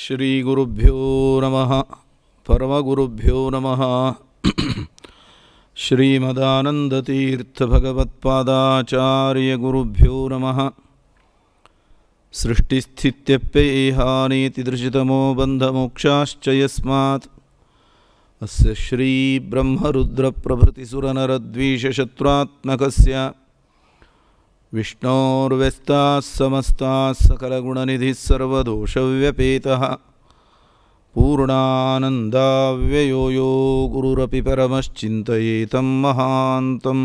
ಶ್ರೀಗುರುಭ್ಯೋ ನಮಃ ಪರಮಗುರುಭ್ಯೋ ನಮಃ ಶ್ರೀಮದಾನಂದತೀರ್ಥಭಗವತ್ಪಾದಾಚಾರ್ಯಗುರುಭ್ಯೋ ನಮಃ ಸೃಷ್ಟಿಸ್ಥಿತ್ಯಪ್ಯೈಹಾನೀತಿ ದೃಶಿತಮೋ ಬಂಧಮೋಕ್ಷಾಶ್ಚ ಯಸ್ಮಾತ್ ಅಸ್ಯ ಶ್ರೀಬ್ರಹ್ಮರುದ್ರಪ್ರಭೃತಿಸುರನರದ್ವೀಷಶತ್ರುತ್ಮಕಸ್ಯ विष्णोर्व्यस्ताः समस्ताः सकलगुणनिधिः सर्वदोषव्यपेतः पूर्णानन्दाव्ययो यो गुरुरपि परमश्चिन्तयेतं महान्तं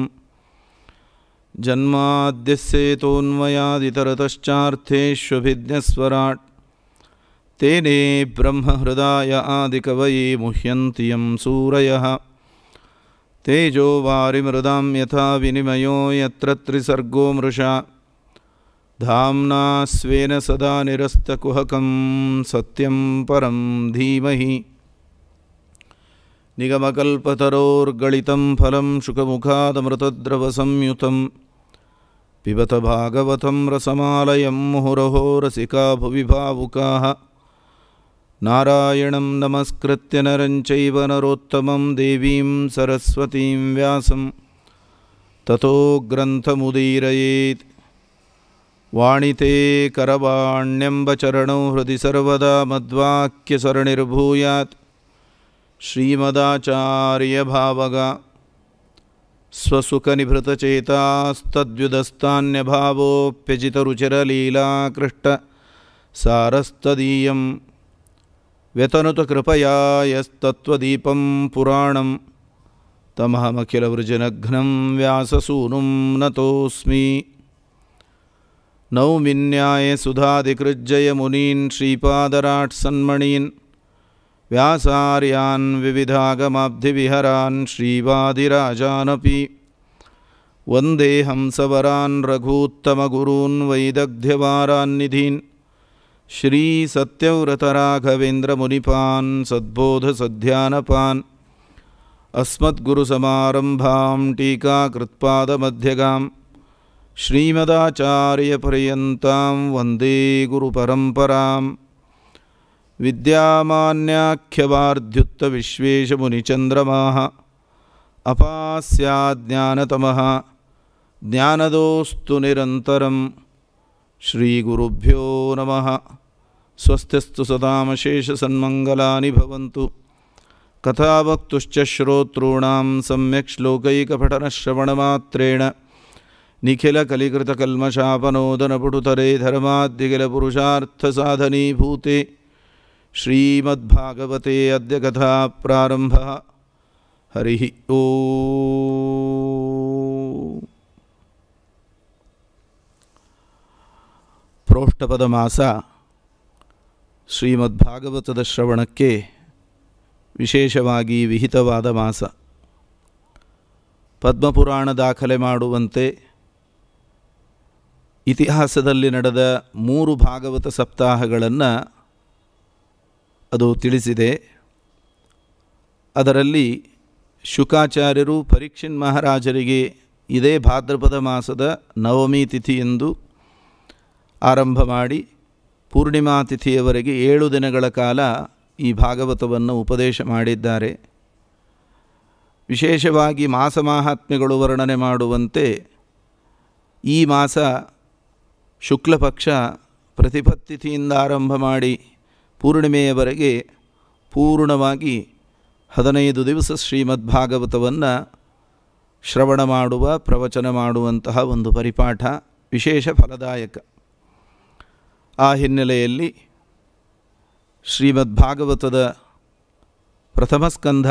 जन्माद्यस्येतोन्मयादितरतश्चार्थेष्वभिज्ञस्वराट् तेने ब्रह्महृदाय आदिकवये मुह्यन्ति यं सूरयः तेजो वारिमृदां यथा विनिमयो यत्र त्रिसर्गो मृषा धाम्ना स्वेन सदा निरस्तकुहकं सत्यं परं धीमहि निगमकल्पतरोर्गलितं फलं शुकमुखादमृतद्रवसंयुतं पिबत भागवतं रसमालयं मुहुरहो रसिका भुवि भावुकाः नारायणं नमस्कृत्य नरं चैव नरोत्तमं देवीं सरस्वतीं व्यासं ततो ग्रन्थमुदीरयेत् वाणिते करवाण्यम्बचरणौ हृदि सर्वदा मद्वाक्यसरणिर्भूयात् श्रीमदाचार्यभावगा स्वसुखनिभृतचेतास्तद्व्युदस्तान्यभावोऽप्यजितरुचिरलीलाकृष्टसारस्तदीयं व्यतनुतकृपया यस्तत्त्वदीपं पुराणं तमहमखिलवृजनघ्नं व्याससूनुं नतोऽस्मि नौमिन्यायसुधादिकृज्जयमुनीन् श्रीपादराट्सन्मणीन् व्यासार्यान् विविधागमाब्धिविहरान् श्रीवादिराजानपि वन्दे हंसवरान् रघूत्तमगुरून् वैदग्ध्यवारान्निधीन् श्रीसत्यव्रतराघवेन्द्रमुनिपान् सद्बोधसध्यानपान् अस्मद्गुरुसमारम्भां टीकाकृत्पादमध्यगां श्रीमदाचार्यपर्यन्तां वन्दे गुरुपरम्पराम् विद्यामान्याख्यवार्ध्युत्तविश्वेशमुनिचन्द्रमाः अपास्याज्ञानतमः ज्ञानदोस्तु निरन्तरं श्रीगुरुभ्यो नमः स्वस्त्यस्तु सदामशेषसन्मङ्गलानि भवन्तु कथावक्तुश्च श्रोतॄणां सम्यक् श्लोकैकपठनश्रवणमात्रेण निखिलकलिकृतकल्मषापनोदनपुटुतरे धर्माद्यखिलपुरुषार्थसाधनीभूते श्रीमद्भागवते अद्य कथा प्रारम्भः हरिः ओ ಪ್ರೋಷ್ಠಪದ ಮಾಸ ಶ್ರೀಮದ್ಭಾಗವತದ ಶ್ರವಣಕ್ಕೆ ವಿಶೇಷವಾಗಿ ವಿಹಿತವಾದ ಮಾಸ ಪದ್ಮಪುರಾಣ ದಾಖಲೆ ಮಾಡುವಂತೆ ಇತಿಹಾಸದಲ್ಲಿ ನಡೆದ ಮೂರು ಭಾಗವತ ಸಪ್ತಾಹಗಳನ್ನು ಅದು ತಿಳಿಸಿದೆ ಅದರಲ್ಲಿ ಶುಕಾಚಾರ್ಯರು ಪರೀಕ್ಷಿನ್ ಮಹಾರಾಜರಿಗೆ ಇದೇ ಭಾದ್ರಪದ ಮಾಸದ ನವಮಿ ತಿಥಿಯೆಂದು ಆರಂಭ ಮಾಡಿ ಪೂರ್ಣಿಮಾ ತಿಥಿಯವರೆಗೆ ಏಳು ದಿನಗಳ ಕಾಲ ಈ ಭಾಗವತವನ್ನು ಉಪದೇಶ ಮಾಡಿದ್ದಾರೆ ವಿಶೇಷವಾಗಿ ಮಾಸ ಮಾಹಾತ್ಮ್ಯಗಳು ವರ್ಣನೆ ಮಾಡುವಂತೆ ಈ ಮಾಸ ಶುಕ್ಲಪಕ್ಷ ಪ್ರತಿಪತ್ತಿಥಿಯಿಂದ ಆರಂಭ ಮಾಡಿ ಪೂರ್ಣಿಮೆಯವರೆಗೆ ಪೂರ್ಣವಾಗಿ ಹದಿನೈದು ದಿವಸ ಶ್ರೀಮದ್ಭಾಗವತವನ್ನು ಶ್ರವಣ ಮಾಡುವ ಪ್ರವಚನ ಮಾಡುವಂತಹ ಒಂದು ಪರಿಪಾಠ ವಿಶೇಷ ಫಲದಾಯಕ ಆ ಹಿನ್ನೆಲೆಯಲ್ಲಿ ಶ್ರೀಮದ್ಭಾಗವತದ ಪ್ರಥಮ ಸ್ಕಂಧ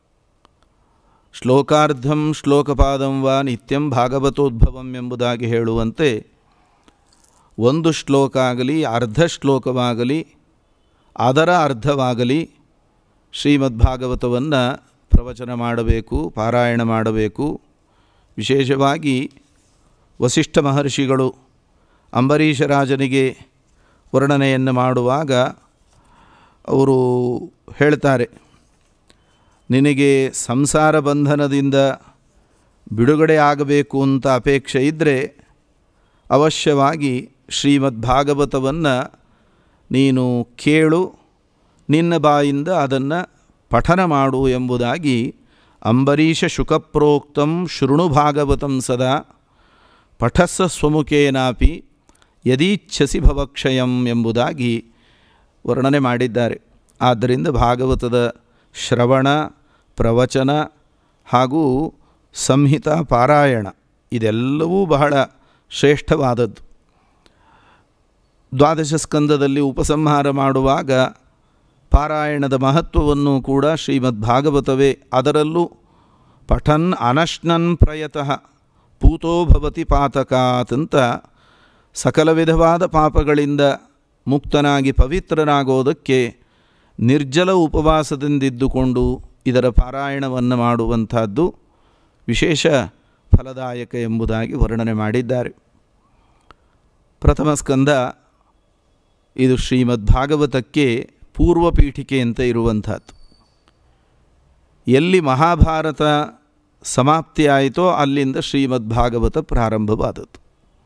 ಶ್ಲೋಕಾರ್ಧಂ ಶ್ಲೋಕಪಾದಂ ವಾ ನಿತ್ಯಂ ಭಾಗವತೋದ್ಭವಂ ಎಂಬುದಾಗಿ ಹೇಳುವಂತೆ ಒಂದು ಶ್ಲೋಕ ಆಗಲಿ ಅರ್ಧ ಶ್ಲೋಕವಾಗಲಿ ಅದರ ಅರ್ಧವಾಗಲಿ ಶ್ರೀಮದ್ಭಾಗವತವನ್ನು ಪ್ರವಚನ ಮಾಡಬೇಕು ಪಾರಾಯಣ ಮಾಡಬೇಕು ವಿಶೇಷವಾಗಿ ವಸಿಷ್ಠ ಮಹರ್ಷಿಗಳು ಅಂಬರೀಷರಾಜನಿಗೆ ವರ್ಣನೆಯನ್ನು ಮಾಡುವಾಗ ಅವರು ಹೇಳ್ತಾರೆ ನಿನಗೆ ಸಂಸಾರ ಬಂಧನದಿಂದ ಬಿಡುಗಡೆ ಆಗಬೇಕು ಅಂತ ಅಪೇಕ್ಷೆ ಇದ್ದರೆ ಅವಶ್ಯವಾಗಿ ಶ್ರೀಮದ್ಭಾಗವತವನ್ನು ನೀನು ಕೇಳು ನಿನ್ನ ಬಾಯಿಂದ ಅದನ್ನು ಪಠನ ಮಾಡು ಎಂಬುದಾಗಿ ಅಂಬರೀಷ ಶುಕಪ್ರೋಕ್ತಂ ಶೃಣು ಭಾಗವತಂ ಸದಾ ಪಠಸ್ಸ ಸ್ವಮುಖೇನಾಪಿ ಯದೀಚ್ಛಸಿ ಭವಕ್ಷಯಂ ಎಂಬುದಾಗಿ ವರ್ಣನೆ ಮಾಡಿದ್ದಾರೆ ಆದ್ದರಿಂದ ಭಾಗವತದ ಶ್ರವಣ ಪ್ರವಚನ ಹಾಗೂ ಸಂಹಿತ ಪಾರಾಯಣ ಇದೆಲ್ಲವೂ ಬಹಳ ಶ್ರೇಷ್ಠವಾದದ್ದು ದ್ವಾದಶ ಸ್ಕಂದದಲ್ಲಿ ಉಪಸಂಹಾರ ಮಾಡುವಾಗ ಪಾರಾಯಣದ ಮಹತ್ವವನ್ನು ಕೂಡ ಶ್ರೀಮದ್ ಭಾಗವತವೇ ಅದರಲ್ಲೂ ಪಠನ್ ಅನಶ್ನನ್ ಪ್ರಯತಃ ಪೂತೋ ಭವತಿ ಪಾತಕಾತ್ ಅಂತ ಸಕಲ ವಿಧವಾದ ಪಾಪಗಳಿಂದ ಮುಕ್ತನಾಗಿ ಪವಿತ್ರನಾಗೋದಕ್ಕೆ ನಿರ್ಜಲ ಉಪವಾಸದಿಂದಿದ್ದುಕೊಂಡು ಇದರ ಪಾರಾಯಣವನ್ನು ಮಾಡುವಂಥದ್ದು ವಿಶೇಷ ಫಲದಾಯಕ ಎಂಬುದಾಗಿ ವರ್ಣನೆ ಮಾಡಿದ್ದಾರೆ ಪ್ರಥಮ ಸ್ಕಂದ ಇದು ಶ್ರೀಮದ್ ಭಾಗವತಕ್ಕೆ ಪೂರ್ವ ಪೀಠಿಕೆ ಅಂತ ಇರುವಂಥದ್ದು ಎಲ್ಲಿ ಮಹಾಭಾರತ ಸಮಾಪ್ತಿಯಾಯಿತೋ ಅಲ್ಲಿಂದ ಶ್ರೀಮದ್ ಭಾಗವತ ಪ್ರಾರಂಭವಾದದ್ದು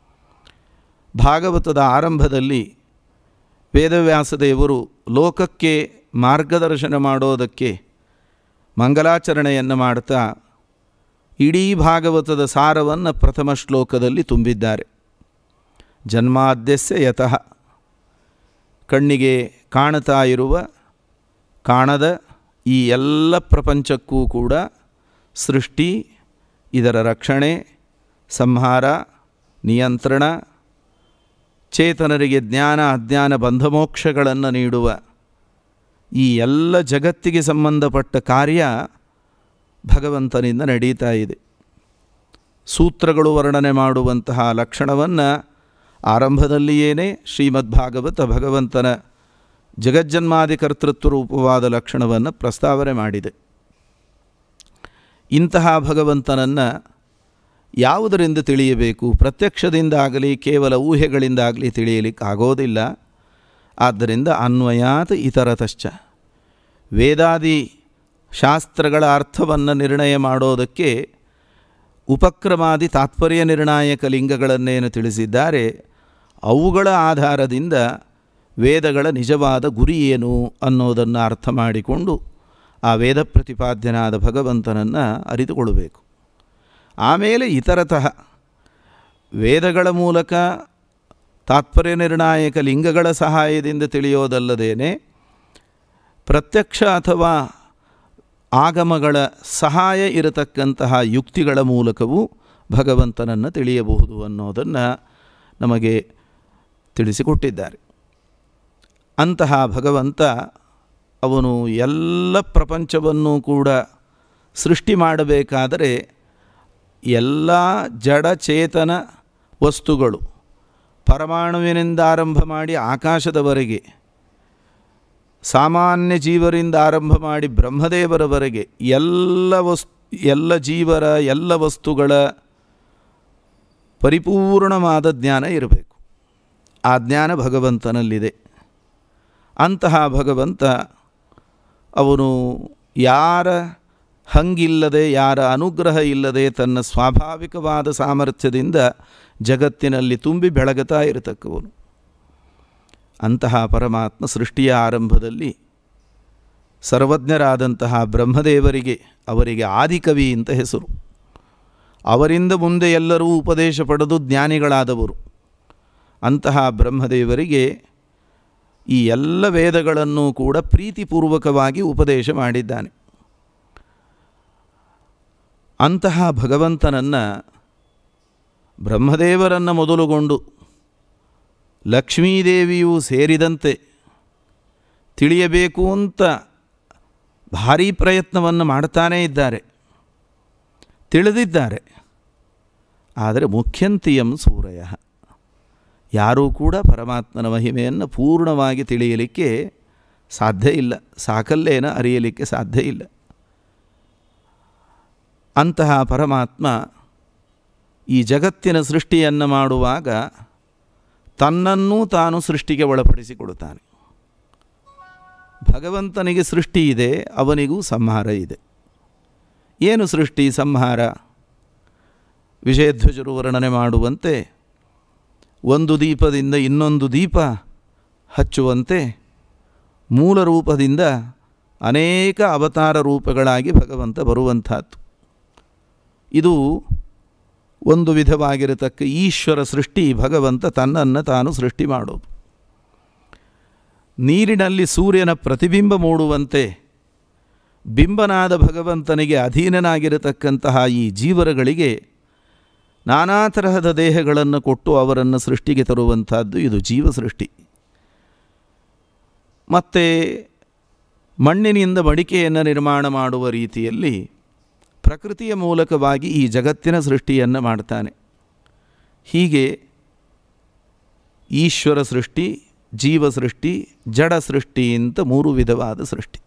ಭಾಗವತದ ಆರಂಭದಲ್ಲಿ ವೇದವ್ಯಾಸದೇವರು ಲೋಕಕ್ಕೆ ಮಾರ್ಗದರ್ಶನ ಮಾಡೋದಕ್ಕೆ ಮಂಗಲಾಚರಣೆಯನ್ನು ಮಾಡ್ತಾ ಇಡೀ ಭಾಗವತದ ಸಾರವನ್ನು ಪ್ರಥಮ ಶ್ಲೋಕದಲ್ಲಿ ತುಂಬಿದ್ದಾರೆ ಜನ್ಮಾದ್ಯಸ್ಯ ಯತಃ ಕಣ್ಣಿಗೆ ಕಾಣುತ್ತಾ ಇರುವ ಕಾಣದ ಈ ಎಲ್ಲ ಪ್ರಪಂಚಕ್ಕೂ ಕೂಡ ಸೃಷ್ಟಿ ಇದರ ರಕ್ಷಣೆ ಸಂಹಾರ ನಿಯಂತ್ರಣ ಚೇತನರಿಗೆ ಜ್ಞಾನ ಅಜ್ಞಾನ ಬಂಧಮೋಕ್ಷಗಳನ್ನು ನೀಡುವ ಈ ಎಲ್ಲ ಜಗತ್ತಿಗೆ ಸಂಬಂಧಪಟ್ಟ ಕಾರ್ಯ ಭಗವಂತನಿಂದ ನಡೀತಾ ಇದೆ ಸೂತ್ರಗಳು ವರ್ಣನೆ ಮಾಡುವಂತಹ ಲಕ್ಷಣವನ್ನು ಆರಂಭದಲ್ಲಿಯೇನೇ ಶ್ರೀಮದ್ಭಾಗವತ ಭಗವಂತನ ಜಗಜ್ಜನ್ಮಾದಿ ಕರ್ತೃತ್ವ ರೂಪವಾದ ಲಕ್ಷಣವನ್ನು ಪ್ರಸ್ತಾವನೆ ಮಾಡಿದೆ ಇಂತಹ ಭಗವಂತನನ್ನು ಯಾವುದರಿಂದ ತಿಳಿಯಬೇಕು ಪ್ರತ್ಯಕ್ಷದಿಂದಾಗಲಿ ಕೇವಲ ಊಹೆಗಳಿಂದಾಗಲಿ ತಿಳಿಯಲಿಕ್ಕಾಗೋದಿಲ್ಲ ಆದ್ದರಿಂದ ಅನ್ವಯಾತ್ ಇತರತಶ್ಚ ವೇದಾದಿ ಶಾಸ್ತ್ರಗಳ ಅರ್ಥವನ್ನು ನಿರ್ಣಯ ಮಾಡೋದಕ್ಕೆ ಉಪಕ್ರಮಾದಿ ತಾತ್ಪರ್ಯ ನಿರ್ಣಾಯಕ ಲಿಂಗಗಳನ್ನೇನು ತಿಳಿಸಿದ್ದಾರೆ ಅವುಗಳ ಆಧಾರದಿಂದ ವೇದಗಳ ನಿಜವಾದ ಗುರಿ ಏನು ಅನ್ನೋದನ್ನು ಅರ್ಥ ಮಾಡಿಕೊಂಡು ಆ ವೇದ ಪ್ರತಿಪಾದ್ಯನಾದ ಭಗವಂತನನ್ನು ಅರಿತುಕೊಳ್ಳಬೇಕು ಆಮೇಲೆ ಇತರತಃ ವೇದಗಳ ಮೂಲಕ ತಾತ್ಪರ್ಯ ನಿರ್ಣಾಯಕ ಲಿಂಗಗಳ ಸಹಾಯದಿಂದ ತಿಳಿಯೋದಲ್ಲದೇನೆ ಪ್ರತ್ಯಕ್ಷ ಅಥವಾ ಆಗಮಗಳ ಸಹಾಯ ಇರತಕ್ಕಂತಹ ಯುಕ್ತಿಗಳ ಮೂಲಕವೂ ಭಗವಂತನನ್ನು ತಿಳಿಯಬಹುದು ಅನ್ನೋದನ್ನು ನಮಗೆ ತಿಳಿಸಿಕೊಟ್ಟಿದ್ದಾರೆ ಅಂತಹ ಭಗವಂತ ಅವನು ಎಲ್ಲ ಪ್ರಪಂಚವನ್ನು ಕೂಡ ಸೃಷ್ಟಿ ಮಾಡಬೇಕಾದರೆ ಎಲ್ಲ ಜಡಚೇತನ ವಸ್ತುಗಳು ಪರಮಾಣುವಿನಿಂದ ಆರಂಭ ಮಾಡಿ ಆಕಾಶದವರೆಗೆ ಸಾಮಾನ್ಯ ಜೀವರಿಂದ ಆರಂಭ ಮಾಡಿ ಬ್ರಹ್ಮದೇವರವರೆಗೆ ಎಲ್ಲ ವಸ್ ಎಲ್ಲ ಜೀವರ ಎಲ್ಲ ವಸ್ತುಗಳ ಪರಿಪೂರ್ಣವಾದ ಜ್ಞಾನ ಇರಬೇಕು ಆ ಜ್ಞಾನ ಭಗವಂತನಲ್ಲಿದೆ ಅಂತಹ ಭಗವಂತ ಅವನು ಯಾರ ಹಂಗಿಲ್ಲದೆ ಯಾರ ಅನುಗ್ರಹ ಇಲ್ಲದೆ ತನ್ನ ಸ್ವಾಭಾವಿಕವಾದ ಸಾಮರ್ಥ್ಯದಿಂದ ಜಗತ್ತಿನಲ್ಲಿ ತುಂಬಿ ಬೆಳಗುತ್ತಾ ಇರತಕ್ಕವನು ಅಂತಹ ಪರಮಾತ್ಮ ಸೃಷ್ಟಿಯ ಆರಂಭದಲ್ಲಿ ಸರ್ವಜ್ಞರಾದಂತಹ ಬ್ರಹ್ಮದೇವರಿಗೆ ಅವರಿಗೆ ಆದಿಕವಿ ಅಂತ ಹೆಸರು ಅವರಿಂದ ಮುಂದೆ ಎಲ್ಲರೂ ಉಪದೇಶ ಪಡೆದು ಜ್ಞಾನಿಗಳಾದವರು ಅಂತಹ ಬ್ರಹ್ಮದೇವರಿಗೆ ಈ ಎಲ್ಲ ವೇದಗಳನ್ನು ಕೂಡ ಪ್ರೀತಿಪೂರ್ವಕವಾಗಿ ಉಪದೇಶ ಮಾಡಿದ್ದಾನೆ ಅಂತಹ ಭಗವಂತನನ್ನು ಬ್ರಹ್ಮದೇವರನ್ನು ಮೊದಲುಗೊಂಡು ಲಕ್ಷ್ಮೀದೇವಿಯೂ ಸೇರಿದಂತೆ ತಿಳಿಯಬೇಕು ಅಂತ ಭಾರೀ ಪ್ರಯತ್ನವನ್ನು ಮಾಡ್ತಾನೇ ಇದ್ದಾರೆ ತಿಳಿದಿದ್ದಾರೆ ಆದರೆ ಮುಖ್ಯಂತಿಯಂ ಸೂರಯ ಯಾರೂ ಕೂಡ ಪರಮಾತ್ಮನ ಮಹಿಮೆಯನ್ನು ಪೂರ್ಣವಾಗಿ ತಿಳಿಯಲಿಕ್ಕೆ ಸಾಧ್ಯ ಇಲ್ಲ ಸಾಕಲ್ಲೇನ ಅರಿಯಲಿಕ್ಕೆ ಸಾಧ್ಯ ಇಲ್ಲ ಅಂತಹ ಪರಮಾತ್ಮ ಈ ಜಗತ್ತಿನ ಸೃಷ್ಟಿಯನ್ನು ಮಾಡುವಾಗ ತನ್ನನ್ನೂ ತಾನು ಸೃಷ್ಟಿಗೆ ಒಳಪಡಿಸಿಕೊಡುತ್ತಾನೆ ಭಗವಂತನಿಗೆ ಸೃಷ್ಟಿ ಇದೆ ಅವನಿಗೂ ಸಂಹಾರ ಇದೆ ಏನು ಸೃಷ್ಟಿ ಸಂಹಾರ ವಿಜಯಧ್ವಜರು ವರ್ಣನೆ ಮಾಡುವಂತೆ ಒಂದು ದೀಪದಿಂದ ಇನ್ನೊಂದು ದೀಪ ಹಚ್ಚುವಂತೆ ಮೂಲ ರೂಪದಿಂದ ಅನೇಕ ಅವತಾರ ರೂಪಗಳಾಗಿ ಭಗವಂತ ಬರುವಂಥದ್ದು ಇದು ಒಂದು ವಿಧವಾಗಿರತಕ್ಕ ಈಶ್ವರ ಸೃಷ್ಟಿ ಭಗವಂತ ತನ್ನನ್ನು ತಾನು ಸೃಷ್ಟಿ ಮಾಡೋದು ನೀರಿನಲ್ಲಿ ಸೂರ್ಯನ ಪ್ರತಿಬಿಂಬ ಮೂಡುವಂತೆ ಬಿಂಬನಾದ ಭಗವಂತನಿಗೆ ಅಧೀನನಾಗಿರತಕ್ಕಂತಹ ಈ ಜೀವರಗಳಿಗೆ ನಾನಾ ತರಹದ ದೇಹಗಳನ್ನು ಕೊಟ್ಟು ಅವರನ್ನು ಸೃಷ್ಟಿಗೆ ತರುವಂಥದ್ದು ಇದು ಜೀವ ಸೃಷ್ಟಿ ಮತ್ತು ಮಣ್ಣಿನಿಂದ ಮಡಿಕೆಯನ್ನು ನಿರ್ಮಾಣ ಮಾಡುವ ರೀತಿಯಲ್ಲಿ ಪ್ರಕೃತಿಯ ಮೂಲಕವಾಗಿ ಈ ಜಗತ್ತಿನ ಸೃಷ್ಟಿಯನ್ನು ಮಾಡ್ತಾನೆ ಹೀಗೆ ಈಶ್ವರ ಸೃಷ್ಟಿ ಜೀವ ಸೃಷ್ಟಿ ಜಡ ಸೃಷ್ಟಿ ಅಂತ ಮೂರು ವಿಧವಾದ ಸೃಷ್ಟಿ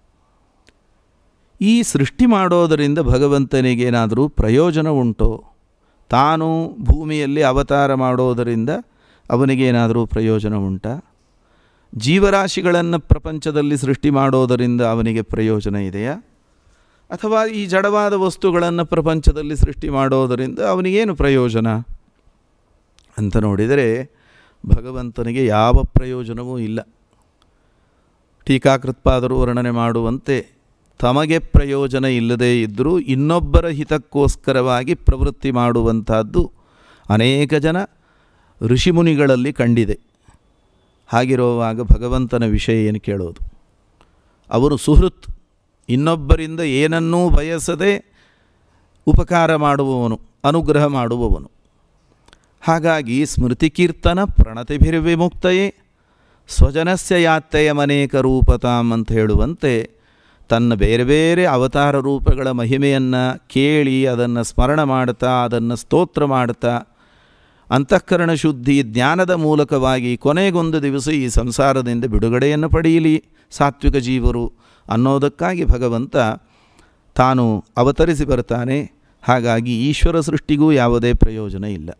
ಈ ಸೃಷ್ಟಿ ಮಾಡೋದರಿಂದ ಭಗವಂತನಿಗೇನಾದರೂ ಪ್ರಯೋಜನ ಉಂಟೋ ತಾನು ಭೂಮಿಯಲ್ಲಿ ಅವತಾರ ಮಾಡೋದರಿಂದ ಅವನಿಗೇನಾದರೂ ಪ್ರಯೋಜನ ಉಂಟಾ ಜೀವರಾಶಿಗಳನ್ನು ಪ್ರಪಂಚದಲ್ಲಿ ಸೃಷ್ಟಿ ಮಾಡೋದರಿಂದ ಅವನಿಗೆ ಪ್ರಯೋಜನ ಇದೆಯಾ ಅಥವಾ ಈ ಜಡವಾದ ವಸ್ತುಗಳನ್ನು ಪ್ರಪಂಚದಲ್ಲಿ ಸೃಷ್ಟಿ ಮಾಡೋದರಿಂದ ಅವನಿಗೇನು ಪ್ರಯೋಜನ ಅಂತ ನೋಡಿದರೆ ಭಗವಂತನಿಗೆ ಯಾವ ಪ್ರಯೋಜನವೂ ಇಲ್ಲ ಟೀಕಾಕೃತ್ಪಾದರು ವರ್ಣನೆ ಮಾಡುವಂತೆ ತಮಗೆ ಪ್ರಯೋಜನ ಇಲ್ಲದೇ ಇದ್ದರೂ ಇನ್ನೊಬ್ಬರ ಹಿತಕ್ಕೋಸ್ಕರವಾಗಿ ಪ್ರವೃತ್ತಿ ಮಾಡುವಂಥದ್ದು ಅನೇಕ ಜನ ಋಷಿಮುನಿಗಳಲ್ಲಿ ಕಂಡಿದೆ ಹಾಗಿರುವಾಗ ಭಗವಂತನ ವಿಷಯ ಏನು ಕೇಳೋದು ಅವರು ಸುಹೃತ್ ಇನ್ನೊಬ್ಬರಿಂದ ಏನನ್ನೂ ಬಯಸದೆ ಉಪಕಾರ ಮಾಡುವವನು ಅನುಗ್ರಹ ಮಾಡುವವನು ಹಾಗಾಗಿ ಸ್ಮೃತಿಕೀರ್ತನ ಪ್ರಣತಿಭಿರ್ವಿಮುಕ್ತಯೇ ಸ್ವಜನಸ್ಯ ಯಾತ್ತೆಯ ಮನೇಕ ರೂಪತಾಂ ಅಂತ ಹೇಳುವಂತೆ ತನ್ನ ಬೇರೆ ಬೇರೆ ಅವತಾರ ರೂಪಗಳ ಮಹಿಮೆಯನ್ನು ಕೇಳಿ ಅದನ್ನು ಸ್ಮರಣ ಮಾಡ್ತಾ ಅದನ್ನು ಸ್ತೋತ್ರ ಮಾಡ್ತಾ ಅಂತಃಕರಣ ಶುದ್ಧಿ ಜ್ಞಾನದ ಮೂಲಕವಾಗಿ ಕೊನೆಗೊಂದು ದಿವಸ ಈ ಸಂಸಾರದಿಂದ ಬಿಡುಗಡೆಯನ್ನು ಪಡೆಯಲಿ ಸಾತ್ವಿಕ ಜೀವರು ಅನ್ನೋದಕ್ಕಾಗಿ ಭಗವಂತ ತಾನು ಅವತರಿಸಿ ಬರ್ತಾನೆ ಹಾಗಾಗಿ ಈಶ್ವರ ಸೃಷ್ಟಿಗೂ ಯಾವುದೇ ಪ್ರಯೋಜನ ಇಲ್ಲ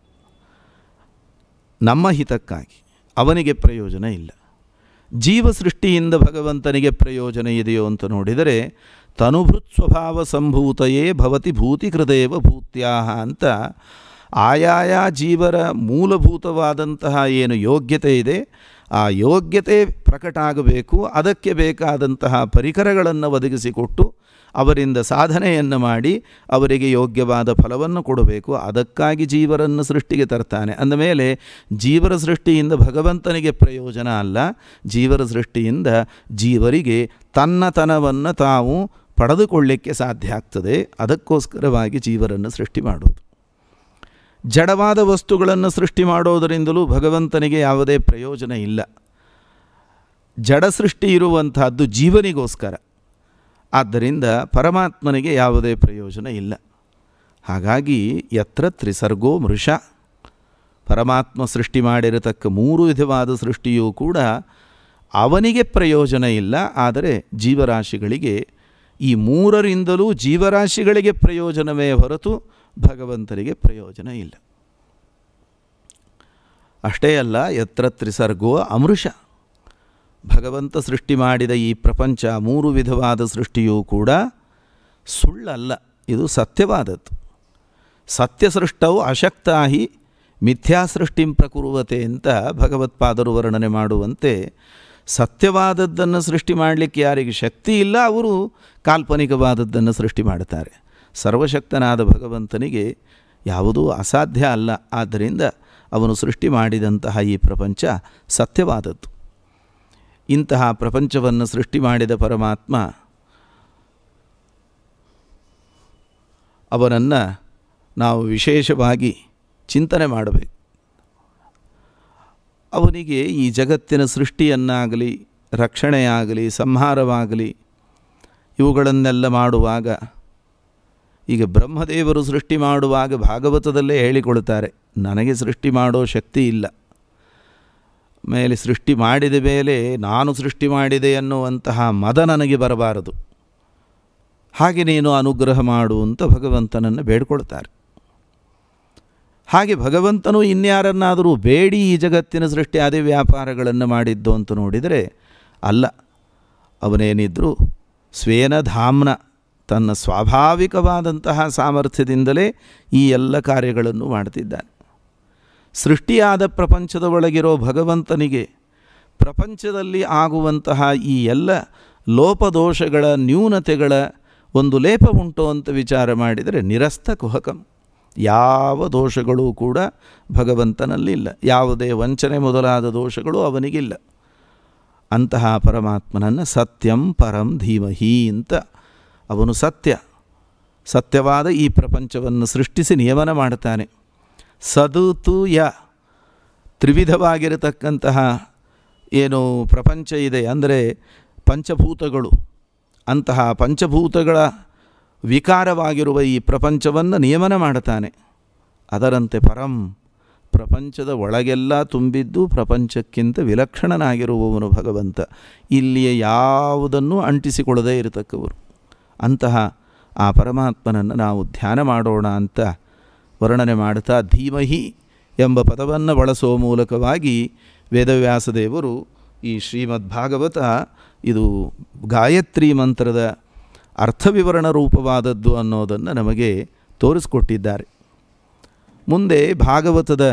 ನಮ್ಮ ಹಿತಕ್ಕಾಗಿ ಅವನಿಗೆ ಪ್ರಯೋಜನ ಇಲ್ಲ ಜೀವ ಸೃಷ್ಟಿಯಿಂದ ಭಗವಂತನಿಗೆ ಪ್ರಯೋಜನ ಇದೆಯೋ ಅಂತ ನೋಡಿದರೆ ತನುಭೃತ್ ಸ್ವಭಾವ ಸಂಭೂತಯೇ ಭವತಿ ಭೂತಿಕೃದೇವ ಭೂತ್ಯಾಹ ಅಂತ ಆಯಾಯ ಜೀವರ ಮೂಲಭೂತವಾದಂತಹ ಏನು ಯೋಗ್ಯತೆ ಇದೆ ಆ ಯೋಗ್ಯತೆ ಪ್ರಕಟ ಆಗಬೇಕು ಅದಕ್ಕೆ ಬೇಕಾದಂತಹ ಪರಿಕರಗಳನ್ನು ಒದಗಿಸಿಕೊಟ್ಟು ಅವರಿಂದ ಸಾಧನೆಯನ್ನು ಮಾಡಿ ಅವರಿಗೆ ಯೋಗ್ಯವಾದ ಫಲವನ್ನು ಕೊಡಬೇಕು ಅದಕ್ಕಾಗಿ ಜೀವರನ್ನು ಸೃಷ್ಟಿಗೆ ತರ್ತಾನೆ ಅಂದಮೇಲೆ ಜೀವರ ಸೃಷ್ಟಿಯಿಂದ ಭಗವಂತನಿಗೆ ಪ್ರಯೋಜನ ಅಲ್ಲ ಜೀವರ ಸೃಷ್ಟಿಯಿಂದ ಜೀವರಿಗೆ ತನ್ನತನವನ್ನು ತಾವು ಪಡೆದುಕೊಳ್ಳಿಕ್ಕೆ ಸಾಧ್ಯ ಆಗ್ತದೆ ಅದಕ್ಕೋಸ್ಕರವಾಗಿ ಜೀವರನ್ನು ಸೃಷ್ಟಿ ಮಾಡೋದು ಜಡವಾದ ವಸ್ತುಗಳನ್ನು ಸೃಷ್ಟಿ ಮಾಡೋದರಿಂದಲೂ ಭಗವಂತನಿಗೆ ಯಾವುದೇ ಪ್ರಯೋಜನ ಇಲ್ಲ ಜಡ ಸೃಷ್ಟಿ ಇರುವಂತಹದ್ದು ಜೀವನಿಗೋಸ್ಕರ ಆದ್ದರಿಂದ ಪರಮಾತ್ಮನಿಗೆ ಯಾವುದೇ ಪ್ರಯೋಜನ ಇಲ್ಲ ಹಾಗಾಗಿ ಯತ್ರ ತ್ರಿಸರ್ಗೋ ಮೃಷ ಪರಮಾತ್ಮ ಸೃಷ್ಟಿ ಮಾಡಿರತಕ್ಕ ಮೂರು ವಿಧವಾದ ಸೃಷ್ಟಿಯೂ ಕೂಡ ಅವನಿಗೆ ಪ್ರಯೋಜನ ಇಲ್ಲ ಆದರೆ ಜೀವರಾಶಿಗಳಿಗೆ ಈ ಮೂರರಿಂದಲೂ ಜೀವರಾಶಿಗಳಿಗೆ ಪ್ರಯೋಜನವೇ ಹೊರತು ಭಗವಂತನಿಗೆ ಪ್ರಯೋಜನ ಇಲ್ಲ ಅಷ್ಟೇ ಅಲ್ಲ ಯತ್ರ ತ್ರಿಸರ್ಗೋ ಅಮೃಷ ಭಗವಂತ ಸೃಷ್ಟಿ ಮಾಡಿದ ಈ ಪ್ರಪಂಚ ಮೂರು ವಿಧವಾದ ಸೃಷ್ಟಿಯೂ ಕೂಡ ಸುಳ್ಳಲ್ಲ ಇದು ಸತ್ಯವಾದದ್ದು ಸತ್ಯ ಸೃಷ್ಟವು ಅಶಕ್ತಾಹಿ ಮಿಥ್ಯಾಸೃಷ್ಟಿಂ ಪ್ರಕುರುವತೆ ಅಂತ ಭಗವತ್ಪಾದರು ವರ್ಣನೆ ಮಾಡುವಂತೆ ಸತ್ಯವಾದದ್ದನ್ನು ಸೃಷ್ಟಿ ಮಾಡಲಿಕ್ಕೆ ಯಾರಿಗೆ ಶಕ್ತಿ ಇಲ್ಲ ಅವರು ಕಾಲ್ಪನಿಕವಾದದ್ದನ್ನು ಸೃಷ್ಟಿ ಮಾಡ್ತಾರೆ ಸರ್ವಶಕ್ತನಾದ ಭಗವಂತನಿಗೆ ಯಾವುದೂ ಅಸಾಧ್ಯ ಅಲ್ಲ ಆದ್ದರಿಂದ ಅವನು ಸೃಷ್ಟಿ ಮಾಡಿದಂತಹ ಈ ಪ್ರಪಂಚ ಸತ್ಯವಾದದ್ದು ಇಂತಹ ಪ್ರಪಂಚವನ್ನು ಸೃಷ್ಟಿ ಮಾಡಿದ ಪರಮಾತ್ಮ ಅವನನ್ನು ನಾವು ವಿಶೇಷವಾಗಿ ಚಿಂತನೆ ಮಾಡಬೇಕು ಅವನಿಗೆ ಈ ಜಗತ್ತಿನ ಸೃಷ್ಟಿಯನ್ನಾಗಲಿ ರಕ್ಷಣೆಯಾಗಲಿ ಸಂಹಾರವಾಗಲಿ ಇವುಗಳನ್ನೆಲ್ಲ ಮಾಡುವಾಗ ಈಗ ಬ್ರಹ್ಮದೇವರು ಸೃಷ್ಟಿ ಮಾಡುವಾಗ ಭಾಗವತದಲ್ಲೇ ಹೇಳಿಕೊಳ್ತಾರೆ ನನಗೆ ಸೃಷ್ಟಿ ಮಾಡೋ ಶಕ್ತಿ ಇಲ್ಲ ಮೇಲೆ ಸೃಷ್ಟಿ ಮಾಡಿದ ಮೇಲೆ ನಾನು ಸೃಷ್ಟಿ ಮಾಡಿದೆ ಅನ್ನುವಂತಹ ಮದ ನನಗೆ ಬರಬಾರದು ಹಾಗೆ ನೀನು ಅನುಗ್ರಹ ಮಾಡು ಅಂತ ಭಗವಂತನನ್ನು ಬೇಡ್ಕೊಳ್ತಾರೆ ಹಾಗೆ ಭಗವಂತನು ಇನ್ಯಾರನ್ನಾದರೂ ಬೇಡಿ ಈ ಜಗತ್ತಿನ ಸೃಷ್ಟಿ ಅದೇ ವ್ಯಾಪಾರಗಳನ್ನು ಮಾಡಿದ್ದು ಅಂತ ನೋಡಿದರೆ ಅಲ್ಲ ಅವನೇನಿದ್ರೂ ಸ್ವೇನ ಧಾಮ್ನ ತನ್ನ ಸ್ವಾಭಾವಿಕವಾದಂತಹ ಸಾಮರ್ಥ್ಯದಿಂದಲೇ ಈ ಎಲ್ಲ ಕಾರ್ಯಗಳನ್ನು ಮಾಡ್ತಿದ್ದಾನೆ ಸೃಷ್ಟಿಯಾದ ಪ್ರಪಂಚದ ಒಳಗಿರೋ ಭಗವಂತನಿಗೆ ಪ್ರಪಂಚದಲ್ಲಿ ಆಗುವಂತಹ ಈ ಎಲ್ಲ ಲೋಪದೋಷಗಳ ನ್ಯೂನತೆಗಳ ಒಂದು ಲೇಪ ಉಂಟು ಅಂತ ವಿಚಾರ ಮಾಡಿದರೆ ನಿರಸ್ತ ಕುಹಕಂ ಯಾವ ದೋಷಗಳೂ ಕೂಡ ಭಗವಂತನಲ್ಲಿಲ್ಲ ಯಾವುದೇ ವಂಚನೆ ಮೊದಲಾದ ದೋಷಗಳು ಅವನಿಗಿಲ್ಲ ಅಂತಹ ಪರಮಾತ್ಮನನ್ನು ಸತ್ಯಂ ಪರಂ ಧೀಮಹಿ ಅಂತ ಅವನು ಸತ್ಯ ಸತ್ಯವಾದ ಈ ಪ್ರಪಂಚವನ್ನು ಸೃಷ್ಟಿಸಿ ನಿಯಮನ ಮಾಡ್ತಾನೆ ಸದುತು ಯ ತ್ರಿವಿಧವಾಗಿರತಕ್ಕಂತಹ ಏನು ಪ್ರಪಂಚ ಇದೆ ಅಂದರೆ ಪಂಚಭೂತಗಳು ಅಂತಹ ಪಂಚಭೂತಗಳ ವಿಕಾರವಾಗಿರುವ ಈ ಪ್ರಪಂಚವನ್ನು ನಿಯಮನ ಮಾಡುತ್ತಾನೆ ಅದರಂತೆ ಪರಂ ಪ್ರಪಂಚದ ಒಳಗೆಲ್ಲ ತುಂಬಿದ್ದು ಪ್ರಪಂಚಕ್ಕಿಂತ ವಿಲಕ್ಷಣನಾಗಿರುವವನು ಭಗವಂತ ಇಲ್ಲಿಯ ಯಾವುದನ್ನು ಅಂಟಿಸಿಕೊಳ್ಳದೇ ಇರತಕ್ಕವರು ಅಂತಹ ಆ ಪರಮಾತ್ಮನನ್ನು ನಾವು ಧ್ಯಾನ ಮಾಡೋಣ ಅಂತ ವರ್ಣನೆ ಮಾಡ್ತಾ ಧೀಮಹಿ ಎಂಬ ಪದವನ್ನು ಬಳಸುವ ಮೂಲಕವಾಗಿ ವೇದವ್ಯಾಸದೇವರು ಈ ಶ್ರೀಮದ್ ಭಾಗವತ ಇದು ಗಾಯತ್ರಿ ಮಂತ್ರದ ಅರ್ಥವಿವರಣ ರೂಪವಾದದ್ದು ಅನ್ನೋದನ್ನು ನಮಗೆ ತೋರಿಸ್ಕೊಟ್ಟಿದ್ದಾರೆ ಮುಂದೆ ಭಾಗವತದ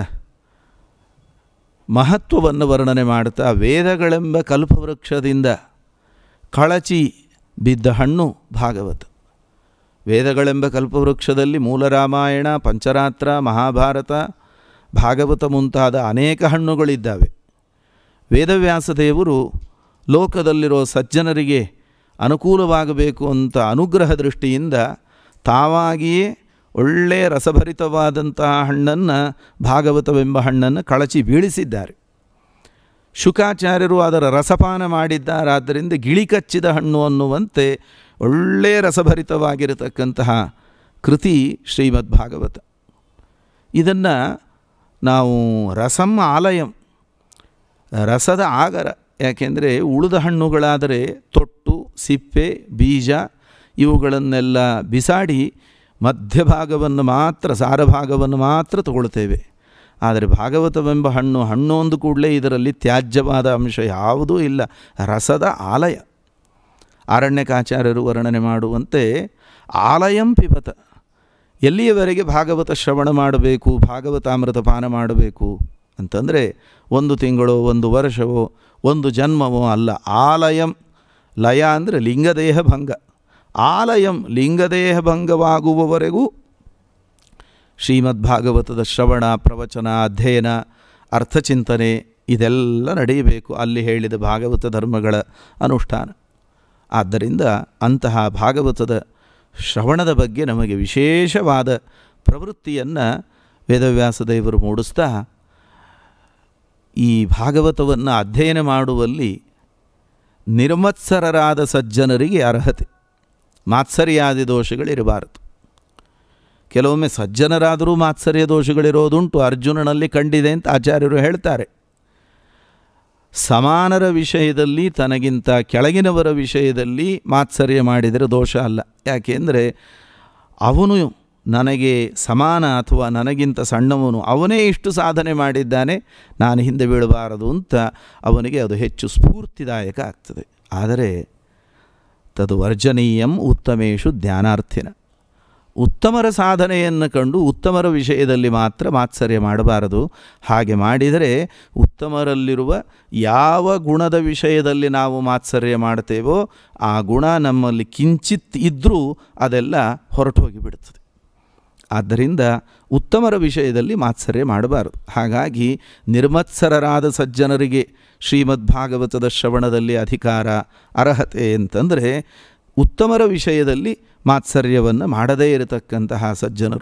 ಮಹತ್ವವನ್ನು ವರ್ಣನೆ ಮಾಡ್ತಾ ವೇದಗಳೆಂಬ ಕಲ್ಪವೃಕ್ಷದಿಂದ ಕಳಚಿ ಬಿದ್ದ ಹಣ್ಣು ಭಾಗವತ ವೇದಗಳೆಂಬ ಕಲ್ಪವೃಕ್ಷದಲ್ಲಿ ಮೂಲ ರಾಮಾಯಣ ಪಂಚರಾತ್ರ ಮಹಾಭಾರತ ಭಾಗವತ ಮುಂತಾದ ಅನೇಕ ಹಣ್ಣುಗಳಿದ್ದಾವೆ ವೇದವ್ಯಾಸದೇವರು ಲೋಕದಲ್ಲಿರೋ ಸಜ್ಜನರಿಗೆ ಅನುಕೂಲವಾಗಬೇಕು ಅಂತ ಅನುಗ್ರಹ ದೃಷ್ಟಿಯಿಂದ ತಾವಾಗಿಯೇ ಒಳ್ಳೆಯ ರಸಭರಿತವಾದಂತಹ ಹಣ್ಣನ್ನು ಭಾಗವತವೆಂಬ ಹಣ್ಣನ್ನು ಕಳಚಿ ಬೀಳಿಸಿದ್ದಾರೆ ಶುಕಾಚಾರ್ಯರು ಅದರ ರಸಪಾನ ಮಾಡಿದ್ದಾರಾದ್ದರಿಂದ ಗಿಳಿ ಕಚ್ಚಿದ ಹಣ್ಣು ಅನ್ನುವಂತೆ ಒಳ್ಳೆಯ ರಸಭರಿತವಾಗಿರತಕ್ಕಂತಹ ಕೃತಿ ಶ್ರೀಮದ್ ಭಾಗವತ ಇದನ್ನು ನಾವು ರಸಂ ಆಲಯಂ ರಸದ ಆಗರ ಯಾಕೆಂದರೆ ಉಳಿದ ಹಣ್ಣುಗಳಾದರೆ ತೊಟ್ಟು ಸಿಪ್ಪೆ ಬೀಜ ಇವುಗಳನ್ನೆಲ್ಲ ಬಿಸಾಡಿ ಮಧ್ಯಭಾಗವನ್ನು ಮಾತ್ರ ಸಾರಭಾಗವನ್ನು ಮಾತ್ರ ತಗೊಳ್ತೇವೆ ಆದರೆ ಭಾಗವತವೆಂಬ ಹಣ್ಣು ಹಣ್ಣು ಒಂದು ಕೂಡಲೇ ಇದರಲ್ಲಿ ತ್ಯಾಜ್ಯವಾದ ಅಂಶ ಯಾವುದೂ ಇಲ್ಲ ರಸದ ಆಲಯ ಆರಣ್ಯಕಾಚಾರ್ಯರು ವರ್ಣನೆ ಮಾಡುವಂತೆ ಆಲಯಂ ಪಿಬತ ಎಲ್ಲಿಯವರೆಗೆ ಭಾಗವತ ಶ್ರವಣ ಮಾಡಬೇಕು ಭಾಗವತಾಮೃತ ಪಾನ ಮಾಡಬೇಕು ಅಂತಂದರೆ ಒಂದು ತಿಂಗಳು ಒಂದು ವರ್ಷವೋ ಒಂದು ಜನ್ಮವೋ ಅಲ್ಲ ಆಲಯಂ ಲಯ ಅಂದರೆ ಲಿಂಗದೇಹ ಭಂಗ ಆಲಯಂ ಲಿಂಗದೇಹ ಭಂಗವಾಗುವವರೆಗೂ ಶ್ರೀಮದ್ಭಾಗವತದ ಶ್ರವಣ ಪ್ರವಚನ ಅಧ್ಯಯನ ಅರ್ಥಚಿಂತನೆ ಇದೆಲ್ಲ ನಡೆಯಬೇಕು ಅಲ್ಲಿ ಹೇಳಿದ ಭಾಗವತ ಧರ್ಮಗಳ ಅನುಷ್ಠಾನ ಆದ್ದರಿಂದ ಅಂತಹ ಭಾಗವತದ ಶ್ರವಣದ ಬಗ್ಗೆ ನಮಗೆ ವಿಶೇಷವಾದ ಪ್ರವೃತ್ತಿಯನ್ನು ವೇದವ್ಯಾಸದೇವರು ಮೂಡಿಸ್ತಾ ಈ ಭಾಗವತವನ್ನು ಅಧ್ಯಯನ ಮಾಡುವಲ್ಲಿ ನಿರ್ಮತ್ಸರರಾದ ಸಜ್ಜನರಿಗೆ ಅರ್ಹತೆ ಮಾತ್ಸರ್ಯಾದಿ ದೋಷಗಳಿರಬಾರದು ಕೆಲವೊಮ್ಮೆ ಸಜ್ಜನರಾದರೂ ಮಾತ್ಸರ್ಯ ದೋಷಗಳಿರೋದುಂಟು ಅರ್ಜುನನಲ್ಲಿ ಕಂಡಿದೆ ಅಂತ ಆಚಾರ್ಯರು ಹೇಳ್ತಾರೆ ಸಮಾನರ ವಿಷಯದಲ್ಲಿ ತನಗಿಂತ ಕೆಳಗಿನವರ ವಿಷಯದಲ್ಲಿ ಮಾತ್ಸರ್ಯ ಮಾಡಿದರೆ ದೋಷ ಅಲ್ಲ ಯಾಕೆಂದರೆ ಅವನು ನನಗೆ ಸಮಾನ ಅಥವಾ ನನಗಿಂತ ಸಣ್ಣವನು ಅವನೇ ಇಷ್ಟು ಸಾಧನೆ ಮಾಡಿದ್ದಾನೆ ನಾನು ಹಿಂದೆ ಬೀಳಬಾರದು ಅಂತ ಅವನಿಗೆ ಅದು ಹೆಚ್ಚು ಸ್ಫೂರ್ತಿದಾಯಕ ಆಗ್ತದೆ ಆದರೆ ತದು ವರ್ಜನೀಯಂ ಉತ್ತಮೇಶು ಜ್ಞಾನಾರ್ಥಿನ ಉತ್ತಮರ ಸಾಧನೆಯನ್ನು ಕಂಡು ಉತ್ತಮರ ವಿಷಯದಲ್ಲಿ ಮಾತ್ರ ಮಾತ್ಸರ್ಯ ಮಾಡಬಾರದು ಹಾಗೆ ಮಾಡಿದರೆ ಉತ್ತಮರಲ್ಲಿರುವ ಯಾವ ಗುಣದ ವಿಷಯದಲ್ಲಿ ನಾವು ಮಾತ್ಸರ್ಯ ಮಾಡ್ತೇವೋ ಆ ಗುಣ ನಮ್ಮಲ್ಲಿ ಕಿಂಚಿತ್ ಇದ್ದರೂ ಅದೆಲ್ಲ ಹೊರಟು ಹೋಗಿಬಿಡ್ತದೆ ಆದ್ದರಿಂದ ಉತ್ತಮರ ವಿಷಯದಲ್ಲಿ ಮಾತ್ಸರ್ಯ ಮಾಡಬಾರದು ಹಾಗಾಗಿ ನಿರ್ಮತ್ಸರರಾದ ಸಜ್ಜನರಿಗೆ ಶ್ರೀಮದ್ಭಾಗವತದ ಶ್ರವಣದಲ್ಲಿ ಅಧಿಕಾರ ಅರ್ಹತೆ ಅಂತಂದರೆ ಉತ್ತಮರ ವಿಷಯದಲ್ಲಿ ಮಾತ್ಸರ್ಯವನ್ನು ಮಾಡದೇ ಇರತಕ್ಕಂತಹ ಸಜ್ಜನರು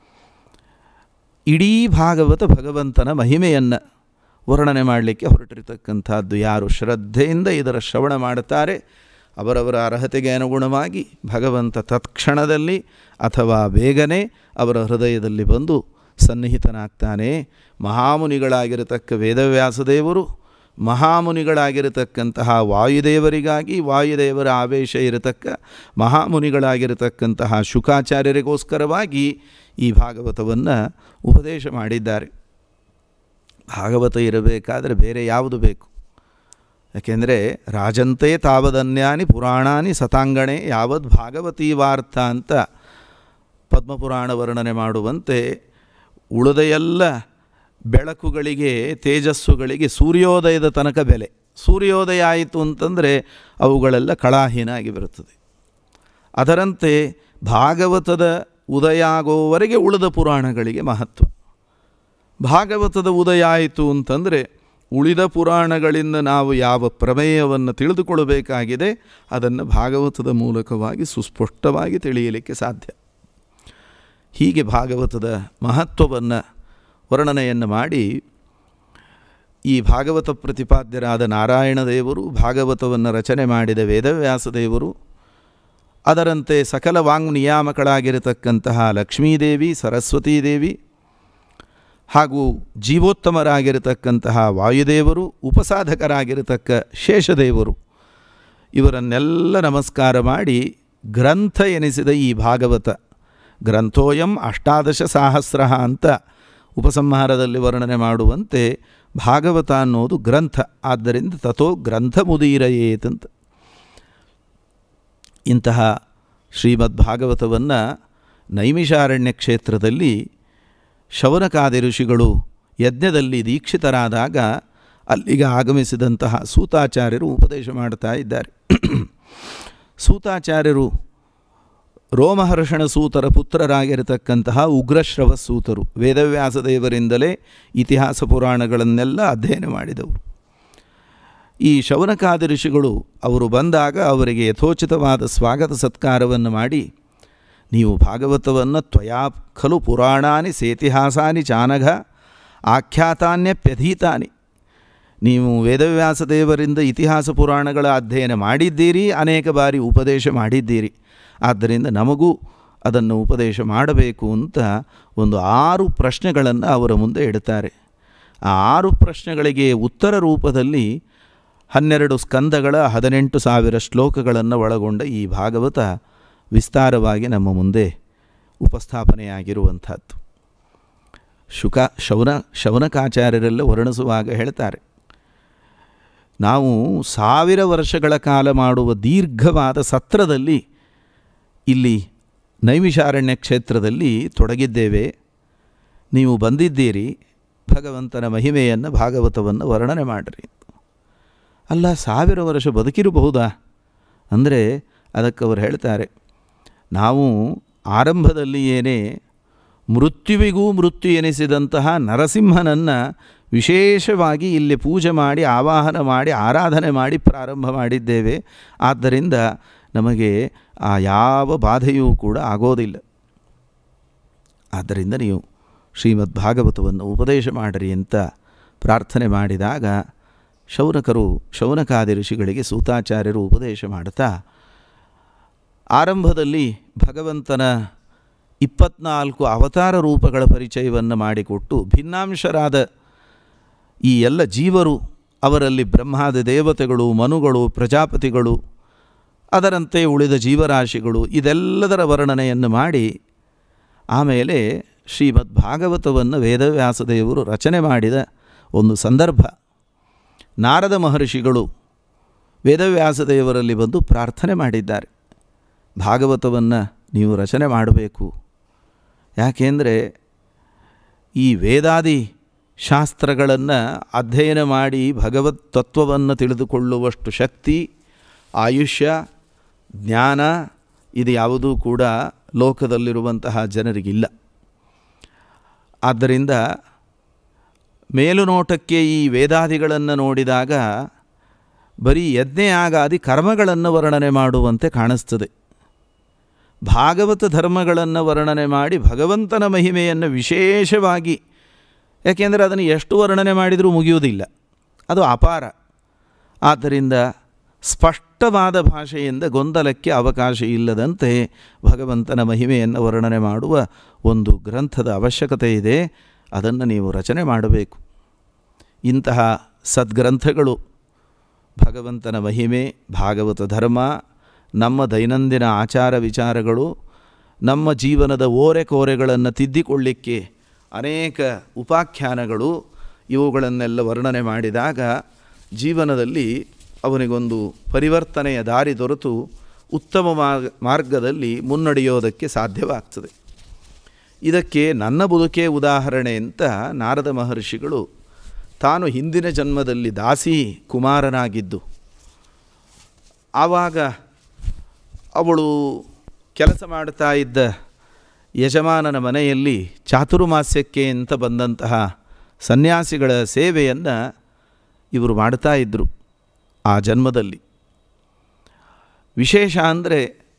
ಇಡೀ ಭಾಗವತ ಭಗವಂತನ ಮಹಿಮೆಯನ್ನು ವರ್ಣನೆ ಮಾಡಲಿಕ್ಕೆ ಹೊರಟಿರತಕ್ಕಂಥದ್ದು ಯಾರು ಶ್ರದ್ಧೆಯಿಂದ ಇದರ ಶ್ರವಣ ಮಾಡುತ್ತಾರೆ ಅವರವರ ಅರ್ಹತೆಗೆ ಅನುಗುಣವಾಗಿ ಭಗವಂತ ತತ್ಕ್ಷಣದಲ್ಲಿ ಅಥವಾ ಬೇಗನೆ ಅವರ ಹೃದಯದಲ್ಲಿ ಬಂದು ಸನ್ನಿಹಿತನಾಗ್ತಾನೆ ಮಹಾಮುನಿಗಳಾಗಿರತಕ್ಕ ವೇದವ್ಯಾಸದೇವರು ಮಹಾಮುನಿಗಳಾಗಿರತಕ್ಕಂತಹ ವಾಯುದೇವರಿಗಾಗಿ ವಾಯುದೇವರ ಆವೇಶ ಇರತಕ್ಕ ಮಹಾಮುನಿಗಳಾಗಿರತಕ್ಕಂತಹ ಶುಕಾಚಾರ್ಯರಿಗೋಸ್ಕರವಾಗಿ ಈ ಭಾಗವತವನ್ನು ಉಪದೇಶ ಮಾಡಿದ್ದಾರೆ ಭಾಗವತ ಇರಬೇಕಾದರೆ ಬೇರೆ ಯಾವುದು ಬೇಕು ಯಾಕೆಂದರೆ ರಾಜಂತೆ ತಾವದನ್ಯಾನಿ ಪುರಾಣಾನಿ ಸತಾಂಗಣೆ ಯಾವದ್ ಭಾಗವತೀ ವಾರ್ಥ ಅಂತ ಪದ್ಮಪುರಾಣ ವರ್ಣನೆ ಮಾಡುವಂತೆ ಉಳಿದ ಎಲ್ಲ ಬೆಳಕುಗಳಿಗೆ ತೇಜಸ್ಸುಗಳಿಗೆ ಸೂರ್ಯೋದಯದ ತನಕ ಬೆಲೆ ಸೂರ್ಯೋದಯ ಆಯಿತು ಅಂತಂದರೆ ಅವುಗಳೆಲ್ಲ ಕಳಾಹೀನ ಆಗಿ ಬರುತ್ತದೆ ಅದರಂತೆ ಭಾಗವತದ ಉದಯ ಆಗೋವರೆಗೆ ಉಳಿದ ಪುರಾಣಗಳಿಗೆ ಮಹತ್ವ ಭಾಗವತದ ಉದಯ ಆಯಿತು ಅಂತಂದರೆ ಉಳಿದ ಪುರಾಣಗಳಿಂದ ನಾವು ಯಾವ ಪ್ರಮೇಯವನ್ನು ತಿಳಿದುಕೊಳ್ಳಬೇಕಾಗಿದೆ ಅದನ್ನು ಭಾಗವತದ ಮೂಲಕವಾಗಿ ಸುಸ್ಪಷ್ಟವಾಗಿ ತಿಳಿಯಲಿಕ್ಕೆ ಸಾಧ್ಯ ಹೀಗೆ ಭಾಗವತದ ಮಹತ್ವವನ್ನು ವರ್ಣನೆಯನ್ನು ಮಾಡಿ ಈ ಭಾಗವತ ಪ್ರತಿಪಾದ್ಯರಾದ ನಾರಾಯಣ ದೇವರು ಭಾಗವತವನ್ನು ರಚನೆ ಮಾಡಿದ ವೇದವ್ಯಾಸ ದೇವರು ಅದರಂತೆ ಸಕಲ ವಾಂಗ್ ನಿಯಾಮಕಳಾಗಿರತಕ್ಕಂತಹ ಲಕ್ಷ್ಮೀದೇವಿ ಸರಸ್ವತೀದೇವಿ ಹಾಗೂ ಜೀವೋತ್ತಮರಾಗಿರತಕ್ಕಂತಹ ವಾಯುದೇವರು ಉಪಸಾಧಕರಾಗಿರತಕ್ಕ ಶೇಷದೇವರು ಇವರನ್ನೆಲ್ಲ ನಮಸ್ಕಾರ ಮಾಡಿ ಗ್ರಂಥ ಎನಿಸಿದ ಈ ಭಾಗವತ ಗ್ರಂಥೋಯಂ ಅಷ್ಟಾದಶ ಸಹಸ್ರ ಅಂತ ಉಪಸಂಹಾರದಲ್ಲಿ ವರ್ಣನೆ ಮಾಡುವಂತೆ ಭಾಗವತ ಅನ್ನೋದು ಗ್ರಂಥ ಆದ್ದರಿಂದ ತಥೋ ಗ್ರಂಥ ಮುದೀರಯೇತಂತ ಇಂತಹ ಶ್ರೀಮದ್ ಭಾಗವತವನ್ನು ನೈಮಿಷಾರಣ್ಯ ಕ್ಷೇತ್ರದಲ್ಲಿ ಶೌನಕಾದಿ ಋಷಿಗಳು ಯಜ್ಞದಲ್ಲಿ ದೀಕ್ಷಿತರಾದಾಗ ಅಲ್ಲಿಗೆ ಆಗಮಿಸಿದಂತಹ ಸೂತಾಚಾರ್ಯರು ಉಪದೇಶ ಮಾಡ್ತಾ ಇದ್ದಾರೆ ಸೂತಾಚಾರ್ಯರು ರೋಮಹರ್ಷಣ ಸೂತರ ಪುತ್ರರಾಗಿರತಕ್ಕಂತಹ ಉಗ್ರಶ್ರವ ಸೂತರು ವೇದವ್ಯಾಸ ದೇವರಿಂದಲೇ ಇತಿಹಾಸ ಪುರಾಣಗಳನ್ನೆಲ್ಲ ಅಧ್ಯಯನ ಮಾಡಿದವರು ಈ ಶೌನಕಾದಿ ಋಷಿಗಳು ಅವರು ಬಂದಾಗ ಅವರಿಗೆ ಯಥೋಚಿತವಾದ ಸ್ವಾಗತ ಸತ್ಕಾರವನ್ನು ಮಾಡಿ ನೀವು ಭಾಗವತವನ್ನು ತ್ವಯಾ ಖಲು ಪುರಾಣಾನಿ ಸೇತಿಹಾಸಾನಿ ಚಾನಘ ಆಖ್ಯಾತಾನ್ಯಪ್ಯಧೀತಾನಿ ನೀವು ವೇದವ್ಯಾಸ ದೇವರಿಂದ ಇತಿಹಾಸ ಪುರಾಣಗಳ ಅಧ್ಯಯನ ಮಾಡಿದ್ದೀರಿ ಅನೇಕ ಬಾರಿ ಉಪದೇಶ ಮಾಡಿದ್ದೀರಿ ಆದ್ದರಿಂದ ನಮಗೂ ಅದನ್ನು ಉಪದೇಶ ಮಾಡಬೇಕು ಅಂತ ಒಂದು ಆರು ಪ್ರಶ್ನೆಗಳನ್ನು ಅವರ ಮುಂದೆ ಇಡ್ತಾರೆ ಆ ಆರು ಪ್ರಶ್ನೆಗಳಿಗೆ ಉತ್ತರ ರೂಪದಲ್ಲಿ ಹನ್ನೆರಡು ಸ್ಕಂದಗಳ ಹದಿನೆಂಟು ಸಾವಿರ ಶ್ಲೋಕಗಳನ್ನು ಒಳಗೊಂಡ ಈ ಭಾಗವತ ವಿಸ್ತಾರವಾಗಿ ನಮ್ಮ ಮುಂದೆ ಉಪಸ್ಥಾಪನೆಯಾಗಿರುವಂಥದ್ದು ಶುಕ ಶೌನ ಶೌನಕಾಚಾರ್ಯರೆಲ್ಲ ವರ್ಣಿಸುವಾಗ ಹೇಳ್ತಾರೆ ನಾವು ಸಾವಿರ ವರ್ಷಗಳ ಕಾಲ ಮಾಡುವ ದೀರ್ಘವಾದ ಸತ್ರದಲ್ಲಿ ಇಲ್ಲಿ ನೈಮಿಷಾರಣ್ಯ ಕ್ಷೇತ್ರದಲ್ಲಿ ತೊಡಗಿದ್ದೇವೆ ನೀವು ಬಂದಿದ್ದೀರಿ ಭಗವಂತನ ಮಹಿಮೆಯನ್ನು ಭಾಗವತವನ್ನು ವರ್ಣನೆ ಮಾಡಿರಿ ಅಲ್ಲ ಸಾವಿರ ವರ್ಷ ಬದುಕಿರಬಹುದಾ ಅಂದರೆ ಅದಕ್ಕೆ ಅವರು ಹೇಳ್ತಾರೆ ನಾವು ಆರಂಭದಲ್ಲಿಯೇನೇ ಮೃತ್ಯುವಿಗೂ ಮೃತ್ಯು ಎನಿಸಿದಂತಹ ನರಸಿಂಹನನ್ನು ವಿಶೇಷವಾಗಿ ಇಲ್ಲಿ ಪೂಜೆ ಮಾಡಿ ಆವಾಹನ ಮಾಡಿ ಆರಾಧನೆ ಮಾಡಿ ಪ್ರಾರಂಭ ಮಾಡಿದ್ದೇವೆ ಆದ್ದರಿಂದ ನಮಗೆ ಆ ಯಾವ ಬಾಧೆಯೂ ಕೂಡ ಆಗೋದಿಲ್ಲ ಆದ್ದರಿಂದ ನೀವು ಶ್ರೀಮದ್ ಭಾಗವತವನ್ನು ಉಪದೇಶ ಮಾಡಿರಿ ಅಂತ ಪ್ರಾರ್ಥನೆ ಮಾಡಿದಾಗ ಶೌನಕರು ಶೌನಕಾದಿ ಋಷಿಗಳಿಗೆ ಸೂತಾಚಾರ್ಯರು ಉಪದೇಶ ಮಾಡುತ್ತಾ ಆರಂಭದಲ್ಲಿ ಭಗವಂತನ ಇಪ್ಪತ್ನಾಲ್ಕು ಅವತಾರ ರೂಪಗಳ ಪರಿಚಯವನ್ನು ಮಾಡಿಕೊಟ್ಟು ಭಿನ್ನಾಂಶರಾದ ಈ ಎಲ್ಲ ಜೀವರು ಅವರಲ್ಲಿ ಬ್ರಹ್ಮಾದಿ ದೇವತೆಗಳು ಮನುಗಳು ಪ್ರಜಾಪತಿಗಳು ಅದರಂತೆ ಉಳಿದ ಜೀವರಾಶಿಗಳು ಇದೆಲ್ಲದರ ವರ್ಣನೆಯನ್ನು ಮಾಡಿ ಆಮೇಲೆ ಶ್ರೀಮದ್ ಭಾಗವತವನ್ನು ವೇದವ್ಯಾಸದೇವರು ರಚನೆ ಮಾಡಿದ ಒಂದು ಸಂದರ್ಭ ನಾರದ ಮಹರ್ಷಿಗಳು ವೇದವ್ಯಾಸದೇವರಲ್ಲಿ ಬಂದು ಪ್ರಾರ್ಥನೆ ಮಾಡಿದ್ದಾರೆ ಭಾಗವತವನ್ನು ನೀವು ರಚನೆ ಮಾಡಬೇಕು ಯಾಕೆಂದರೆ ಈ ವೇದಾದಿ ಶಾಸ್ತ್ರಗಳನ್ನು ಅಧ್ಯಯನ ಮಾಡಿ ಭಗವತ್ ತತ್ವವನ್ನು ತಿಳಿದುಕೊಳ್ಳುವಷ್ಟು ಶಕ್ತಿ ಆಯುಷ್ಯ ಜ್ಞಾನ ಇದು ಯಾವುದೂ ಕೂಡ ಲೋಕದಲ್ಲಿರುವಂತಹ ಜನರಿಗಿಲ್ಲ ಆದ್ದರಿಂದ ಮೇಲುನೋಟಕ್ಕೆ ಈ ವೇದಾದಿಗಳನ್ನು ನೋಡಿದಾಗ ಬರೀ ಯಜ್ಞಯಾಗಾದಿ ಕರ್ಮಗಳನ್ನು ವರ್ಣನೆ ಮಾಡುವಂತೆ ಕಾಣಿಸ್ತದೆ ಭಾಗವತ ಧರ್ಮಗಳನ್ನು ವರ್ಣನೆ ಮಾಡಿ ಭಗವಂತನ ಮಹಿಮೆಯನ್ನು ವಿಶೇಷವಾಗಿ ಯಾಕೆಂದರೆ ಅದನ್ನು ಎಷ್ಟು ವರ್ಣನೆ ಮಾಡಿದರೂ ಮುಗಿಯುವುದಿಲ್ಲ ಅದು ಅಪಾರ ಆದ್ದರಿಂದ ಸ್ಪಷ್ಟವಾದ ಭಾಷೆಯಿಂದ ಗೊಂದಲಕ್ಕೆ ಅವಕಾಶ ಇಲ್ಲದಂತೆ ಭಗವಂತನ ಮಹಿಮೆಯನ್ನು ವರ್ಣನೆ ಮಾಡುವ ಒಂದು ಗ್ರಂಥದ ಅವಶ್ಯಕತೆ ಇದೆ ಅದನ್ನು ನೀವು ರಚನೆ ಮಾಡಬೇಕು ಇಂತಹ ಸದ್ಗ್ರಂಥಗಳು ಭಗವಂತನ ಮಹಿಮೆ ಭಾಗವತ ಧರ್ಮ ನಮ್ಮ ದೈನಂದಿನ ಆಚಾರ ವಿಚಾರಗಳು ನಮ್ಮ ಜೀವನದ ಓರೆಕೋರೆಗಳನ್ನು ತಿದ್ದಿಕೊಳ್ಳಿಕ್ಕೆ ಅನೇಕ ಉಪಾಖ್ಯಾನಗಳು ಇವುಗಳನ್ನೆಲ್ಲ ವರ್ಣನೆ ಮಾಡಿದಾಗ ಜೀವನದಲ್ಲಿ ಅವನಿಗೊಂದು ಪರಿವರ್ತನೆಯ ದಾರಿ ದೊರೆತು ಉತ್ತಮ ಮಾರ್ಗದಲ್ಲಿ ಮುನ್ನಡೆಯೋದಕ್ಕೆ ಸಾಧ್ಯವಾಗ್ತದೆ ಇದಕ್ಕೆ ನನ್ನ ಬದುಕೇ ಉದಾಹರಣೆ ಅಂತ ನಾರದ ಮಹರ್ಷಿಗಳು ತಾನು ಹಿಂದಿನ ಜನ್ಮದಲ್ಲಿ ದಾಸಿ ಕುಮಾರನಾಗಿದ್ದು ಆವಾಗ ಅವಳು ಕೆಲಸ ಮಾಡ್ತಾ ಇದ್ದ ಯಜಮಾನನ ಮನೆಯಲ್ಲಿ ಚಾತುರ್ಮಾಸ್ಯಕ್ಕೆ ಅಂತ ಬಂದಂತಹ ಸನ್ಯಾಸಿಗಳ ಸೇವೆಯನ್ನು ಇವರು ಮಾಡ್ತಾ ಇದ್ದರು ಆ ಜನ್ಮದಲ್ಲಿ ವಿಶೇಷ ಅಂದರೆ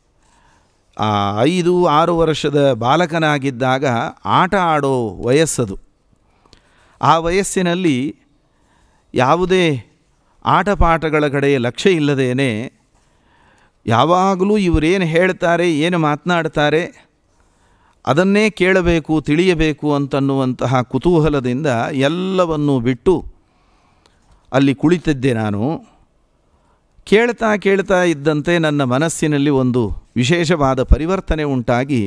ಆ ಐದು ಆರು ವರ್ಷದ ಬಾಲಕನಾಗಿದ್ದಾಗ ಆಟ ಆಡೋ ವಯಸ್ಸದು ಆ ವಯಸ್ಸಿನಲ್ಲಿ ಯಾವುದೇ ಆಟ ಪಾಠಗಳ ಕಡೆ ಲಕ್ಷ್ಯ ಇಲ್ಲದೇನೆ ಯಾವಾಗಲೂ ಇವರೇನು ಹೇಳ್ತಾರೆ ಏನು ಮಾತನಾಡ್ತಾರೆ ಅದನ್ನೇ ಕೇಳಬೇಕು ತಿಳಿಯಬೇಕು ಅಂತನ್ನುವಂತಹ ಕುತೂಹಲದಿಂದ ಎಲ್ಲವನ್ನು ಬಿಟ್ಟು ಅಲ್ಲಿ ಕುಳಿತಿದ್ದೆ ನಾನು ಕೇಳ್ತಾ ಕೇಳ್ತಾ ಇದ್ದಂತೆ ನನ್ನ ಮನಸ್ಸಿನಲ್ಲಿ ಒಂದು ವಿಶೇಷವಾದ ಪರಿವರ್ತನೆ ಉಂಟಾಗಿ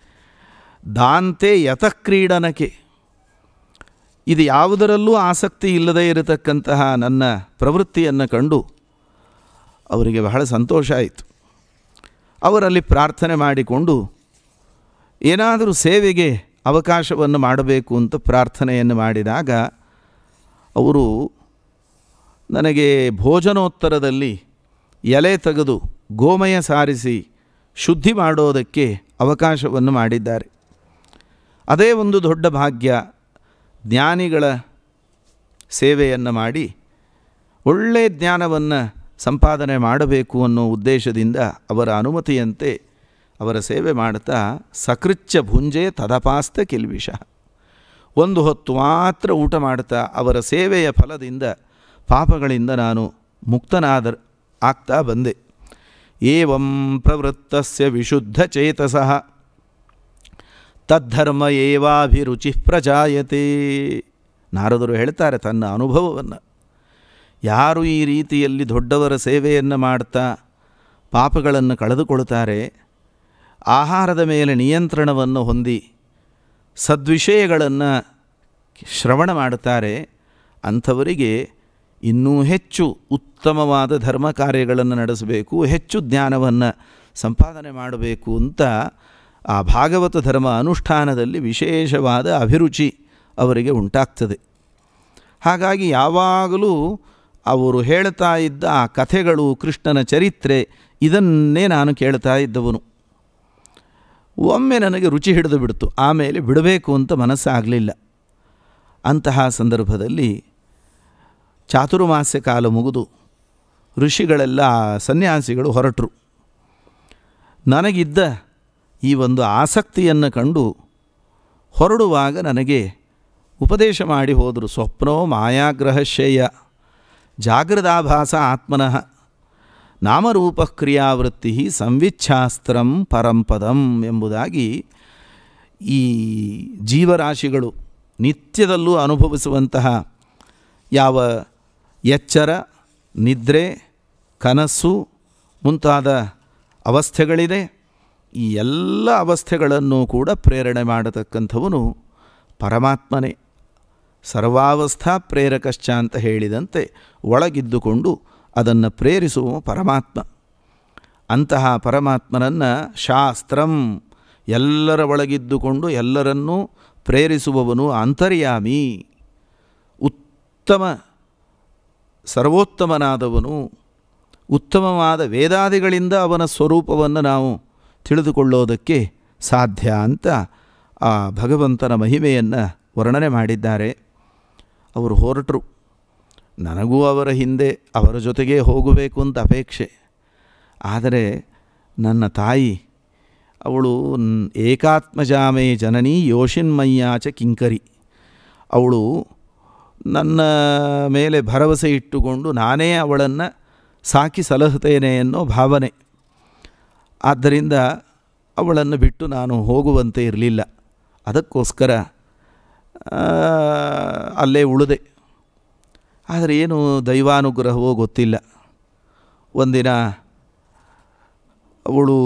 ದಾಂತೆ ಯತಕ್ರೀಡನಕ್ಕೆ ಇದು ಯಾವುದರಲ್ಲೂ ಆಸಕ್ತಿ ಇಲ್ಲದೇ ಇರತಕ್ಕಂತಹ ನನ್ನ ಪ್ರವೃತ್ತಿಯನ್ನು ಕಂಡು ಅವರಿಗೆ ಬಹಳ ಸಂತೋಷ ಆಯಿತು ಅವರಲ್ಲಿ ಪ್ರಾರ್ಥನೆ ಮಾಡಿಕೊಂಡು ಏನಾದರೂ ಸೇವೆಗೆ ಅವಕಾಶವನ್ನು ಮಾಡಬೇಕು ಅಂತ ಪ್ರಾರ್ಥನೆಯನ್ನು ಮಾಡಿದಾಗ ಅವರು ನನಗೆ ಭೋಜನೋತ್ತರದಲ್ಲಿ ಎಲೆ ತೆಗೆದು ಗೋಮಯ ಸಾರಿಸಿ ಶುದ್ಧಿ ಮಾಡೋದಕ್ಕೆ ಅವಕಾಶವನ್ನು ಮಾಡಿದ್ದಾರೆ ಅದೇ ಒಂದು ದೊಡ್ಡ ಭಾಗ್ಯ ಜ್ಞಾನಿಗಳ ಸೇವೆಯನ್ನು ಮಾಡಿ ಒಳ್ಳೆಯ ಜ್ಞಾನವನ್ನು ಸಂಪಾದನೆ ಮಾಡಬೇಕು ಅನ್ನೋ ಉದ್ದೇಶದಿಂದ ಅವರ ಅನುಮತಿಯಂತೆ ಅವರ ಸೇವೆ ಮಾಡ್ತಾ ಸಕೃಚ್ಯ ಭುಂಜೆ ತದಪಾಸ್ತ ಕಿಲ್ವಿಷ ಒಂದು ಹೊತ್ತು ಮಾತ್ರ ಊಟ ಮಾಡ್ತಾ ಅವರ ಸೇವೆಯ ಫಲದಿಂದ ಪಾಪಗಳಿಂದ ನಾನು ಮುಕ್ತನಾದ ಆಗ್ತಾ ಬಂದೆ ಏವಂ ಪ್ರವೃತ್ತಸ್ಯ ವಿಶುದ್ಧ ಚೇತಸಃ ತದ್ಧರ್ಮ ಏವಾಭಿರುಚಿ ಪ್ರಜಾಯತೆ ನಾರದರು ಹೇಳ್ತಾರೆ ತನ್ನ ಅನುಭವವನ್ನು ಯಾರು ಈ ರೀತಿಯಲ್ಲಿ ದೊಡ್ಡವರ ಸೇವೆಯನ್ನು ಮಾಡ್ತಾ ಪಾಪಗಳನ್ನು ಕಳೆದುಕೊಳ್ತಾರೆ ಆಹಾರದ ಮೇಲೆ ನಿಯಂತ್ರಣವನ್ನು ಹೊಂದಿ ಸದ್ವಿಷಯಗಳನ್ನು ಶ್ರವಣ ಮಾಡುತ್ತಾರೆ ಅಂಥವರಿಗೆ ಇನ್ನೂ ಹೆಚ್ಚು ಉತ್ತಮವಾದ ಧರ್ಮ ಕಾರ್ಯಗಳನ್ನು ನಡೆಸಬೇಕು ಹೆಚ್ಚು ಜ್ಞಾನವನ್ನು ಸಂಪಾದನೆ ಮಾಡಬೇಕು ಅಂತ ಆ ಭಾಗವತ ಧರ್ಮ ಅನುಷ್ಠಾನದಲ್ಲಿ ವಿಶೇಷವಾದ ಅಭಿರುಚಿ ಅವರಿಗೆ ಉಂಟಾಗ್ತದೆ ಹಾಗಾಗಿ ಯಾವಾಗಲೂ ಅವರು ಹೇಳ್ತಾ ಇದ್ದ ಆ ಕಥೆಗಳು ಕೃಷ್ಣನ ಚರಿತ್ರೆ ಇದನ್ನೇ ನಾನು ಕೇಳ್ತಾ ಇದ್ದವನು ಒಮ್ಮೆ ನನಗೆ ರುಚಿ ಹಿಡಿದು ಬಿಡ್ತು ಆಮೇಲೆ ಬಿಡಬೇಕು ಅಂತ ಮನಸ್ಸಾಗಲಿಲ್ಲ ಅಂತಹ ಸಂದರ್ಭದಲ್ಲಿ ಚಾತುರ್ಮಾಸ್ಯ ಕಾಲ ಮುಗಿದು ಋಷಿಗಳೆಲ್ಲ ಸನ್ಯಾಸಿಗಳು ಹೊರಟರು ನನಗಿದ್ದ ಈ ಒಂದು ಆಸಕ್ತಿಯನ್ನು ಕಂಡು ಹೊರಡುವಾಗ ನನಗೆ ಉಪದೇಶ ಮಾಡಿ ಹೋದರು ಸ್ವಪ್ನೋ ಮಾಯಾಗ್ರಹಶಯ ಜಾಗೃದಾಭಾಸ ಆತ್ಮನಃ ನಾಮರೂಪ ಕ್ರಿಯಾವೃತ್ತಿ ಸಂವಿಚ್ಛಾಸ್ತ್ರಂ ಪರಂಪದಂ ಎಂಬುದಾಗಿ ಈ ಜೀವರಾಶಿಗಳು ನಿತ್ಯದಲ್ಲೂ ಅನುಭವಿಸುವಂತಹ ಯಾವ ಎಚ್ಚರ ನಿದ್ರೆ ಕನಸು ಮುಂತಾದ ಅವಸ್ಥೆಗಳಿದೆ ಈ ಎಲ್ಲ ಅವಸ್ಥೆಗಳನ್ನು ಕೂಡ ಪ್ರೇರಣೆ ಮಾಡತಕ್ಕಂಥವನು ಪರಮಾತ್ಮನೇ ಸರ್ವಾವಸ್ಥಾ ಪ್ರೇರಕಶ್ಚ ಅಂತ ಹೇಳಿದಂತೆ ಒಳಗಿದ್ದುಕೊಂಡು ಅದನ್ನು ಪ್ರೇರಿಸುವ ಪರಮಾತ್ಮ ಅಂತಹ ಪರಮಾತ್ಮನನ್ನು ಶಾಸ್ತ್ರಂ ಎಲ್ಲರ ಒಳಗಿದ್ದುಕೊಂಡು ಎಲ್ಲರನ್ನೂ ಪ್ರೇರಿಸುವವನು ಅಂತರ್ಯಾಮಿ ಉತ್ತಮ ಸರ್ವೋತ್ತಮನಾದವನು ಉತ್ತಮವಾದ ವೇದಾದಿಗಳಿಂದ ಅವನ ಸ್ವರೂಪವನ್ನು ನಾವು ತಿಳಿದುಕೊಳ್ಳೋದಕ್ಕೆ ಸಾಧ್ಯ ಅಂತ ಆ ಭಗವಂತನ ಮಹಿಮೆಯನ್ನು ವರ್ಣನೆ ಮಾಡಿದ್ದಾರೆ ಅವರು ಹೊರಟರು ನನಗೂ ಅವರ ಹಿಂದೆ ಅವರ ಜೊತೆಗೇ ಹೋಗಬೇಕು ಅಂತ ಅಪೇಕ್ಷೆ ಆದರೆ ನನ್ನ ತಾಯಿ ಅವಳು ಏಕಾತ್ಮಜಾಮೇ ಜನನಿ ಯೋಷಿನ್ಮಯ್ಯಾಚ ಕಿಂಕರಿ ಅವಳು ನನ್ನ ಮೇಲೆ ಭರವಸೆ ಇಟ್ಟುಕೊಂಡು ನಾನೇ ಅವಳನ್ನು ಸಾಕಿ ಸಲಹುತ್ತೇನೆ ಅನ್ನೋ ಭಾವನೆ ಆದ್ದರಿಂದ ಅವಳನ್ನು ಬಿಟ್ಟು ನಾನು ಹೋಗುವಂತೆ ಇರಲಿಲ್ಲ ಅದಕ್ಕೋಸ್ಕರ ಅಲ್ಲೇ ಉಳಿದೆ ಆದರೆ ಏನು ದೈವಾನುಗ್ರಹವೋ ಗೊತ್ತಿಲ್ಲ ಒಂದಿನ ಅವಳು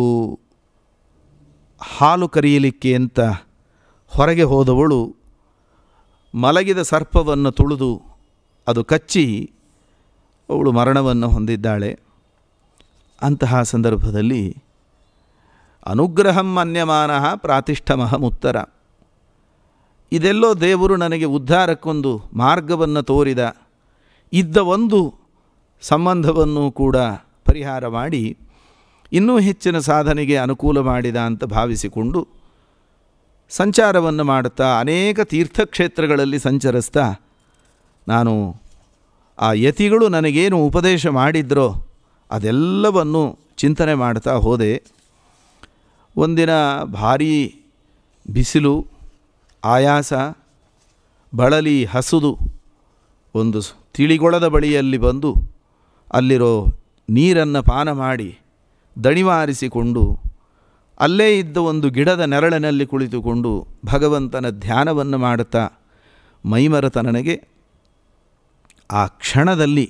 ಹಾಲು ಕರೆಯಲಿಕ್ಕೆ ಅಂತ ಹೊರಗೆ ಹೋದವಳು ಮಲಗಿದ ಸರ್ಪವನ್ನು ತುಳಿದು ಅದು ಕಚ್ಚಿ ಅವಳು ಮರಣವನ್ನು ಹೊಂದಿದ್ದಾಳೆ ಅಂತಹ ಸಂದರ್ಭದಲ್ಲಿ ಅನುಗ್ರಹಂ ಮನ್ಯಮಾನ ಪ್ರಾತಿಷ್ಠಮಹಂ ಉತ್ತರ ಇದೆಲ್ಲೋ ದೇವರು ನನಗೆ ಉದ್ಧಾರಕ್ಕೊಂದು ಮಾರ್ಗವನ್ನು ತೋರಿದ ಇದ್ದ ಒಂದು ಸಂಬಂಧವನ್ನು ಕೂಡ ಪರಿಹಾರ ಮಾಡಿ ಇನ್ನೂ ಹೆಚ್ಚಿನ ಸಾಧನೆಗೆ ಅನುಕೂಲ ಮಾಡಿದ ಅಂತ ಭಾವಿಸಿಕೊಂಡು ಸಂಚಾರವನ್ನು ಮಾಡುತ್ತಾ ಅನೇಕ ತೀರ್ಥಕ್ಷೇತ್ರಗಳಲ್ಲಿ ಸಂಚರಿಸ್ತಾ ನಾನು ಆ ಯತಿಗಳು ನನಗೇನು ಉಪದೇಶ ಮಾಡಿದ್ರೋ ಅದೆಲ್ಲವನ್ನು ಚಿಂತನೆ ಮಾಡ್ತಾ ಹೋದೆ ಒಂದಿನ ಭಾರೀ ಬಿಸಿಲು ಆಯಾಸ ಬಳಲಿ ಹಸುದು ಒಂದು ತಿಳಿಗೊಳದ ಬಳಿಯಲ್ಲಿ ಬಂದು ಅಲ್ಲಿರೋ ನೀರನ್ನು ಪಾನ ಮಾಡಿ ದಣಿವಾರಿಸಿಕೊಂಡು ಅಲ್ಲೇ ಇದ್ದ ಒಂದು ಗಿಡದ ನೆರಳಿನಲ್ಲಿ ಕುಳಿತುಕೊಂಡು ಭಗವಂತನ ಧ್ಯಾನವನ್ನು ಮಾಡುತ್ತಾ ಮೈಮರೆತ ನನಗೆ ಆ ಕ್ಷಣದಲ್ಲಿ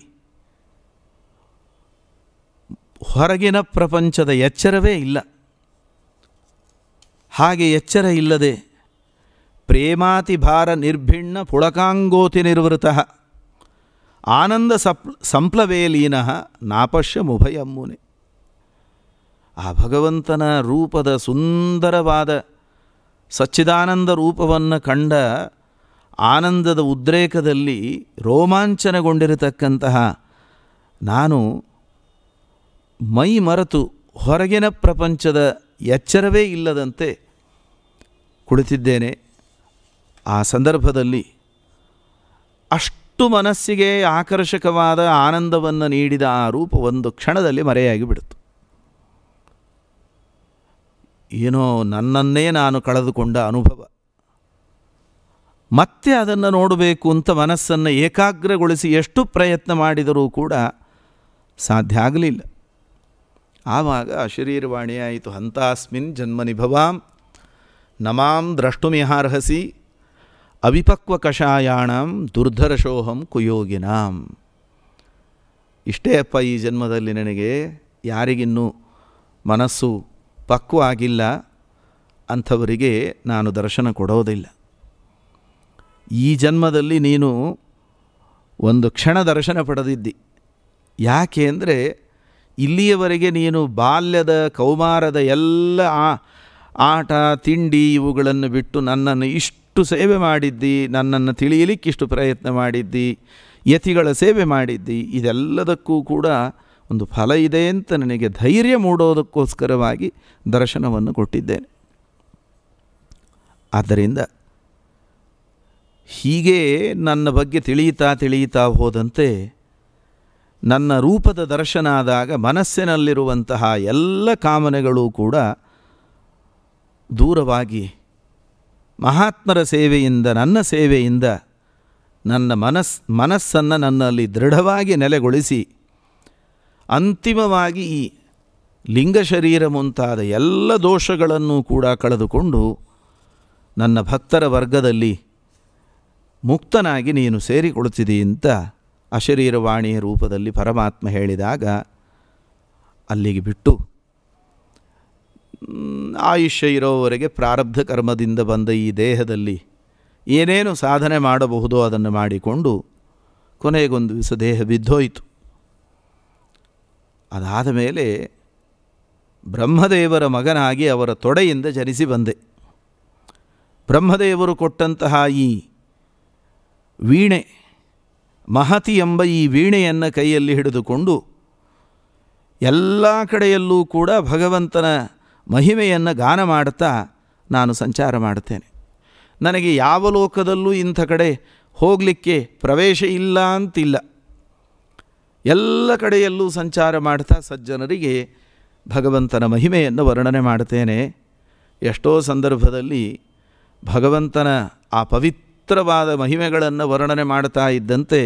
ಹೊರಗಿನ ಪ್ರಪಂಚದ ಎಚ್ಚರವೇ ಇಲ್ಲ ಹಾಗೆ ಎಚ್ಚರ ಇಲ್ಲದೆ ಪ್ರೇಮಾತಿಭಾರ ನಿರ್ಭಿಣ್ಣ ಪುಳಕಾಂಗೋತಿ ನಿರ್ವೃತ ಆನಂದ ಸಪ್ ಸಂಪ್ಲವೇ ಲೀನಃ ನಾಪಶ್ಯ ಮುಭಯಮ್ಮುನೆ ಆ ಭಗವಂತನ ರೂಪದ ಸುಂದರವಾದ ಸಚ್ಚಿದಾನಂದ ರೂಪವನ್ನು ಕಂಡ ಆನಂದದ ಉದ್ರೇಕದಲ್ಲಿ ರೋಮಾಂಚನಗೊಂಡಿರತಕ್ಕಂತಹ ನಾನು ಮೈ ಮರೆತು ಹೊರಗಿನ ಪ್ರಪಂಚದ ಎಚ್ಚರವೇ ಇಲ್ಲದಂತೆ ಕುಳಿತಿದ್ದೇನೆ ಆ ಸಂದರ್ಭದಲ್ಲಿ ಅಷ್ಟು ಮನಸ್ಸಿಗೆ ಆಕರ್ಷಕವಾದ ಆನಂದವನ್ನು ನೀಡಿದ ಆ ರೂಪ ಒಂದು ಕ್ಷಣದಲ್ಲಿ ಮರೆಯಾಗಿ ಬಿಡಿತು ಏನೋ ನನ್ನನ್ನೇ ನಾನು ಕಳೆದುಕೊಂಡ ಅನುಭವ ಮತ್ತೆ ಅದನ್ನು ನೋಡಬೇಕು ಅಂತ ಮನಸ್ಸನ್ನು ಏಕಾಗ್ರಗೊಳಿಸಿ ಎಷ್ಟು ಪ್ರಯತ್ನ ಮಾಡಿದರೂ ಕೂಡ ಸಾಧ್ಯ ಆಗಲಿಲ್ಲ ಆವಾಗ ಅಶರೀರವಾಣಿಯಾಯಿತು ಹಂತಾಸ್ಮಿನ್ ಜನ್ಮನಿಭವಾಂ ನಮಾಂ ದ್ರಷ್ಟುಮಿಹಾರ್ಹಸಿ ಅವಿಪಕ್ವ ಕಷಾಯಾಣಂ ದುರ್ಧರಶೋಹಂ ಕುಯೋಗಿನಾಂ ಇಷ್ಟೇ ಅಪ್ಪ ಈ ಜನ್ಮದಲ್ಲಿ ನನಗೆ ಯಾರಿಗಿನ್ನೂ ಮನಸ್ಸು ಪಕ್ವ ಆಗಿಲ್ಲ ಅಂಥವರಿಗೆ ನಾನು ದರ್ಶನ ಕೊಡೋದಿಲ್ಲ ಈ ಜನ್ಮದಲ್ಲಿ ನೀನು ಒಂದು ಕ್ಷಣ ದರ್ಶನ ಪಡೆದಿದ್ದಿ ಯಾಕೆ ಅಂದರೆ ಇಲ್ಲಿಯವರೆಗೆ ನೀನು ಬಾಲ್ಯದ ಕೌಮಾರದ ಎಲ್ಲ ಆ ಆಟ ತಿಂಡಿ ಇವುಗಳನ್ನು ಬಿಟ್ಟು ನನ್ನನ್ನು ಇಷ್ಟು ಸೇವೆ ಮಾಡಿದ್ದಿ ನನ್ನನ್ನು ತಿಳಿಯಲಿಕ್ಕಿಷ್ಟು ಪ್ರಯತ್ನ ಮಾಡಿದ್ದಿ ಯತಿಗಳ ಸೇವೆ ಮಾಡಿದ್ದಿ ಇದೆಲ್ಲದಕ್ಕೂ ಕೂಡ ಒಂದು ಫಲ ಇದೆ ಅಂತ ನನಗೆ ಧೈರ್ಯ ಮೂಡೋದಕ್ಕೋಸ್ಕರವಾಗಿ ದರ್ಶನವನ್ನು ಕೊಟ್ಟಿದ್ದೇನೆ ಆದ್ದರಿಂದ ಹೀಗೆ ನನ್ನ ಬಗ್ಗೆ ತಿಳಿಯುತ್ತಾ ತಿಳಿಯುತ್ತಾ ಹೋದಂತೆ ನನ್ನ ರೂಪದ ದರ್ಶನ ಆದಾಗ ಮನಸ್ಸಿನಲ್ಲಿರುವಂತಹ ಎಲ್ಲ ಕಾಮನೆಗಳು ಕೂಡ ದೂರವಾಗಿ ಮಹಾತ್ಮರ ಸೇವೆಯಿಂದ ನನ್ನ ಸೇವೆಯಿಂದ ನನ್ನ ಮನಸ್ ಮನಸ್ಸನ್ನು ನನ್ನಲ್ಲಿ ದೃಢವಾಗಿ ನೆಲೆಗೊಳಿಸಿ ಅಂತಿಮವಾಗಿ ಈ ಲಿಂಗ ಶರೀರ ಮುಂತಾದ ಎಲ್ಲ ದೋಷಗಳನ್ನು ಕೂಡ ಕಳೆದುಕೊಂಡು ನನ್ನ ಭಕ್ತರ ವರ್ಗದಲ್ಲಿ ಮುಕ್ತನಾಗಿ ನೀನು ಸೇರಿಕೊಳ್ತಿದಿ ಅಂತ ಅಶರೀರವಾಣಿಯ ರೂಪದಲ್ಲಿ ಪರಮಾತ್ಮ ಹೇಳಿದಾಗ ಅಲ್ಲಿಗೆ ಬಿಟ್ಟು ಆಯುಷ್ಯ ಇರೋವರೆಗೆ ಪ್ರಾರಬ್ಧ ಕರ್ಮದಿಂದ ಬಂದ ಈ ದೇಹದಲ್ಲಿ ಏನೇನು ಸಾಧನೆ ಮಾಡಬಹುದೋ ಅದನ್ನು ಮಾಡಿಕೊಂಡು ಕೊನೆಗೊಂದು ದಿವಸ ದೇಹ ಬಿದ್ದೋಯಿತು ಅದಾದ ಮೇಲೆ ಬ್ರಹ್ಮದೇವರ ಮಗನಾಗಿ ಅವರ ತೊಡೆಯಿಂದ ಜನಿಸಿ ಬಂದೆ ಬ್ರಹ್ಮದೇವರು ಕೊಟ್ಟಂತಹ ಈ ವೀಣೆ ಮಹತಿ ಎಂಬ ಈ ವೀಣೆಯನ್ನು ಕೈಯಲ್ಲಿ ಹಿಡಿದುಕೊಂಡು ಎಲ್ಲ ಕಡೆಯಲ್ಲೂ ಕೂಡ ಭಗವಂತನ ಮಹಿಮೆಯನ್ನು ಗಾನ ಮಾಡುತ್ತಾ ನಾನು ಸಂಚಾರ ಮಾಡುತ್ತೇನೆ ನನಗೆ ಯಾವ ಲೋಕದಲ್ಲೂ ಇಂಥ ಕಡೆ ಹೋಗಲಿಕ್ಕೆ ಪ್ರವೇಶ ಇಲ್ಲ ಅಂತಿಲ್ಲ ಎಲ್ಲ ಕಡೆಯಲ್ಲೂ ಸಂಚಾರ ಮಾಡ್ತಾ ಸಜ್ಜನರಿಗೆ ಭಗವಂತನ ಮಹಿಮೆಯನ್ನು ವರ್ಣನೆ ಮಾಡುತ್ತೇನೆ ಎಷ್ಟೋ ಸಂದರ್ಭದಲ್ಲಿ ಭಗವಂತನ ಆ ಪವಿತ್ರವಾದ ಮಹಿಮೆಗಳನ್ನು ವರ್ಣನೆ ಮಾಡ್ತಾ ಇದ್ದಂತೆ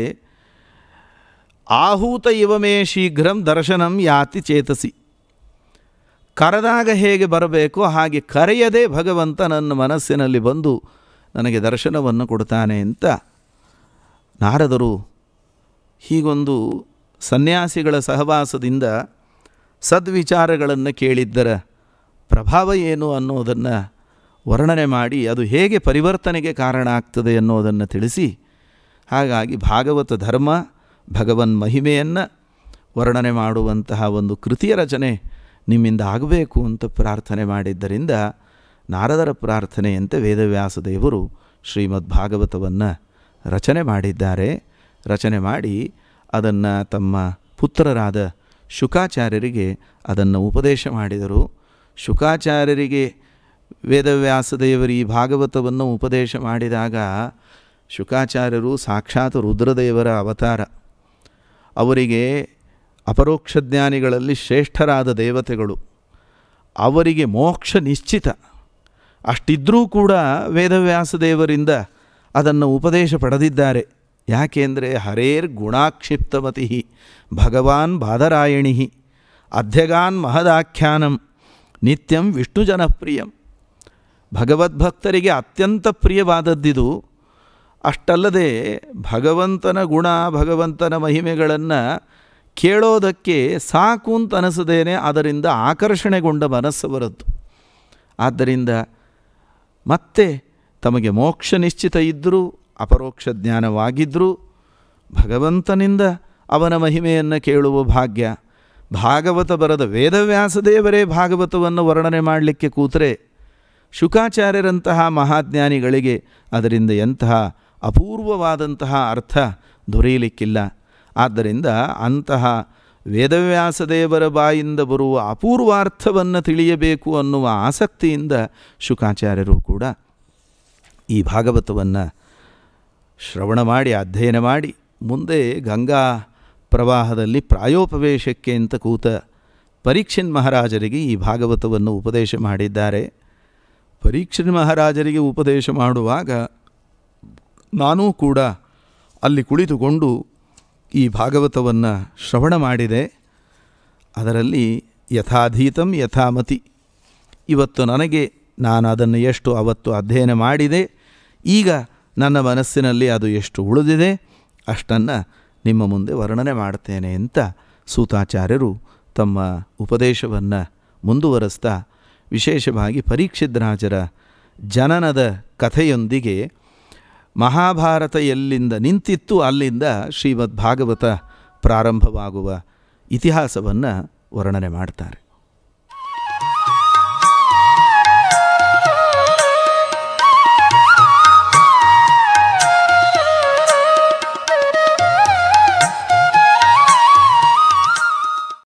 ಆಹೂತ ಇವಮೇ ಶೀಘ್ರಂ ದರ್ಶನಂ ಯಾತಿ ಚೇತಸಿ ಕರೆದಾಗ ಹೇಗೆ ಬರಬೇಕೋ ಹಾಗೆ ಕರೆಯದೇ ಭಗವಂತ ನನ್ನ ಮನಸ್ಸಿನಲ್ಲಿ ಬಂದು ನನಗೆ ದರ್ಶನವನ್ನು ಕೊಡ್ತಾನೆ ಅಂತ ನಾರದರು ಹೀಗೊಂದು ಸನ್ಯಾಸಿಗಳ ಸಹವಾಸದಿಂದ ಸದ್ವಿಚಾರಗಳನ್ನು ಕೇಳಿದ್ದರ ಪ್ರಭಾವ ಏನು ಅನ್ನೋದನ್ನು ವರ್ಣನೆ ಮಾಡಿ ಅದು ಹೇಗೆ ಪರಿವರ್ತನೆಗೆ ಕಾರಣ ಆಗ್ತದೆ ಅನ್ನೋದನ್ನು ತಿಳಿಸಿ ಹಾಗಾಗಿ ಭಾಗವತ ಧರ್ಮ ಭಗವನ್ ಮಹಿಮೆಯನ್ನು ವರ್ಣನೆ ಮಾಡುವಂತಹ ಒಂದು ಕೃತಿಯ ರಚನೆ ನಿಮ್ಮಿಂದ ಆಗಬೇಕು ಅಂತ ಪ್ರಾರ್ಥನೆ ಮಾಡಿದ್ದರಿಂದ ನಾರದರ ಪ್ರಾರ್ಥನೆಯಂತೆ ವೇದವ್ಯಾಸ ದೇವರು ಶ್ರೀಮದ್ ಭಾಗವತವನ್ನು ರಚನೆ ಮಾಡಿದ್ದಾರೆ ರಚನೆ ಮಾಡಿ ಅದನ್ನು ತಮ್ಮ ಪುತ್ರರಾದ ಶುಕಾಚಾರ್ಯರಿಗೆ ಅದನ್ನು ಉಪದೇಶ ಮಾಡಿದರು ಶುಕಾಚಾರ್ಯರಿಗೆ ವೇದವ್ಯಾಸದೇವರು ಈ ಭಾಗವತವನ್ನು ಉಪದೇಶ ಮಾಡಿದಾಗ ಶುಕಾಚಾರ್ಯರು ಸಾಕ್ಷಾತ್ ರುದ್ರದೇವರ ಅವತಾರ ಅವರಿಗೆ ಅಪರೋಕ್ಷ ಜ್ಞಾನಿಗಳಲ್ಲಿ ಶ್ರೇಷ್ಠರಾದ ದೇವತೆಗಳು ಅವರಿಗೆ ಮೋಕ್ಷ ನಿಶ್ಚಿತ ಅಷ್ಟಿದ್ರೂ ಕೂಡ ವೇದವ್ಯಾಸದೇವರಿಂದ ಅದನ್ನು ಉಪದೇಶ ಪಡೆದಿದ್ದಾರೆ ಯಾಕೆಂದರೆ ಹರೇರ್ ಗುಣಾಕ್ಷಿಪ್ತಮತಿ ಭಗವಾನ್ ಬಾದರಾಯಣಿ ಅಧ್ಯಗಾನ್ ಮಹದಾಖ್ಯಾನಂ ನಿತ್ಯಂ ವಿಷ್ಣು ಜನಪ್ರಿಯಂ ಭಗವದ್ಭಕ್ತರಿಗೆ ಅತ್ಯಂತ ಪ್ರಿಯವಾದದ್ದಿದು ಅಷ್ಟಲ್ಲದೆ ಭಗವಂತನ ಗುಣ ಭಗವಂತನ ಮಹಿಮೆಗಳನ್ನು ಕೇಳೋದಕ್ಕೆ ಸಾಕು ಅಂತ ಅನಿಸದೇನೆ ಅದರಿಂದ ಆಕರ್ಷಣೆಗೊಂಡ ಮನಸ್ಸವರದ್ದು ಆದ್ದರಿಂದ ಮತ್ತೆ ತಮಗೆ ಮೋಕ್ಷ ನಿಶ್ಚಿತ ಇದ್ದರೂ ಅಪರೋಕ್ಷ ಜ್ಞಾನವಾಗಿದ್ದರೂ ಭಗವಂತನಿಂದ ಅವನ ಮಹಿಮೆಯನ್ನು ಕೇಳುವ ಭಾಗ್ಯ ಭಾಗವತ ಬರದ ವೇದವ್ಯಾಸದೇವರೇ ಭಾಗವತವನ್ನು ವರ್ಣನೆ ಮಾಡಲಿಕ್ಕೆ ಕೂತರೆ ಶುಕಾಚಾರ್ಯರಂತಹ ಮಹಾಜ್ಞಾನಿಗಳಿಗೆ ಅದರಿಂದ ಎಂತಹ ಅಪೂರ್ವವಾದಂತಹ ಅರ್ಥ ದೊರೆಯಲಿಕ್ಕಿಲ್ಲ ಆದ್ದರಿಂದ ಅಂತಹ ವೇದವ್ಯಾಸದೇವರ ಬಾಯಿಂದ ಬರುವ ಅಪೂರ್ವಾರ್ಥವನ್ನು ತಿಳಿಯಬೇಕು ಅನ್ನುವ ಆಸಕ್ತಿಯಿಂದ ಶುಕಾಚಾರ್ಯರು ಕೂಡ ಈ ಭಾಗವತವನ್ನು ಶ್ರವಣ ಮಾಡಿ ಅಧ್ಯಯನ ಮಾಡಿ ಮುಂದೆ ಗಂಗಾ ಪ್ರವಾಹದಲ್ಲಿ ಪ್ರಾಯೋಪವೇಶಕ್ಕೆ ಅಂತ ಕೂತ ಪರೀಕ್ಷನ್ ಮಹಾರಾಜರಿಗೆ ಈ ಭಾಗವತವನ್ನು ಉಪದೇಶ ಮಾಡಿದ್ದಾರೆ ಪರೀಕ್ಷನ್ ಮಹಾರಾಜರಿಗೆ ಉಪದೇಶ ಮಾಡುವಾಗ ನಾನೂ ಕೂಡ ಅಲ್ಲಿ ಕುಳಿತುಕೊಂಡು ಈ ಭಾಗವತವನ್ನು ಶ್ರವಣ ಮಾಡಿದೆ ಅದರಲ್ಲಿ ಯಥಾಧೀತಂ ಯಥಾಮತಿ ಇವತ್ತು ನನಗೆ ನಾನು ಅದನ್ನು ಎಷ್ಟು ಅವತ್ತು ಅಧ್ಯಯನ ಮಾಡಿದೆ ಈಗ ನನ್ನ ಮನಸ್ಸಿನಲ್ಲಿ ಅದು ಎಷ್ಟು ಉಳಿದಿದೆ ಅಷ್ಟನ್ನು ನಿಮ್ಮ ಮುಂದೆ ವರ್ಣನೆ ಮಾಡ್ತೇನೆ ಅಂತ ಸೂತಾಚಾರ್ಯರು ತಮ್ಮ ಉಪದೇಶವನ್ನು ಮುಂದುವರೆಸ್ತಾ ವಿಶೇಷವಾಗಿ ಪರೀಕ್ಷಿದ್ರಾಜರ ಜನನದ ಕಥೆಯೊಂದಿಗೆ ಮಹಾಭಾರತ ಎಲ್ಲಿಂದ ನಿಂತಿತ್ತು ಅಲ್ಲಿಂದ ಶ್ರೀಮದ್ ಭಾಗವತ ಪ್ರಾರಂಭವಾಗುವ ಇತಿಹಾಸವನ್ನು ವರ್ಣನೆ ಮಾಡ್ತಾರೆ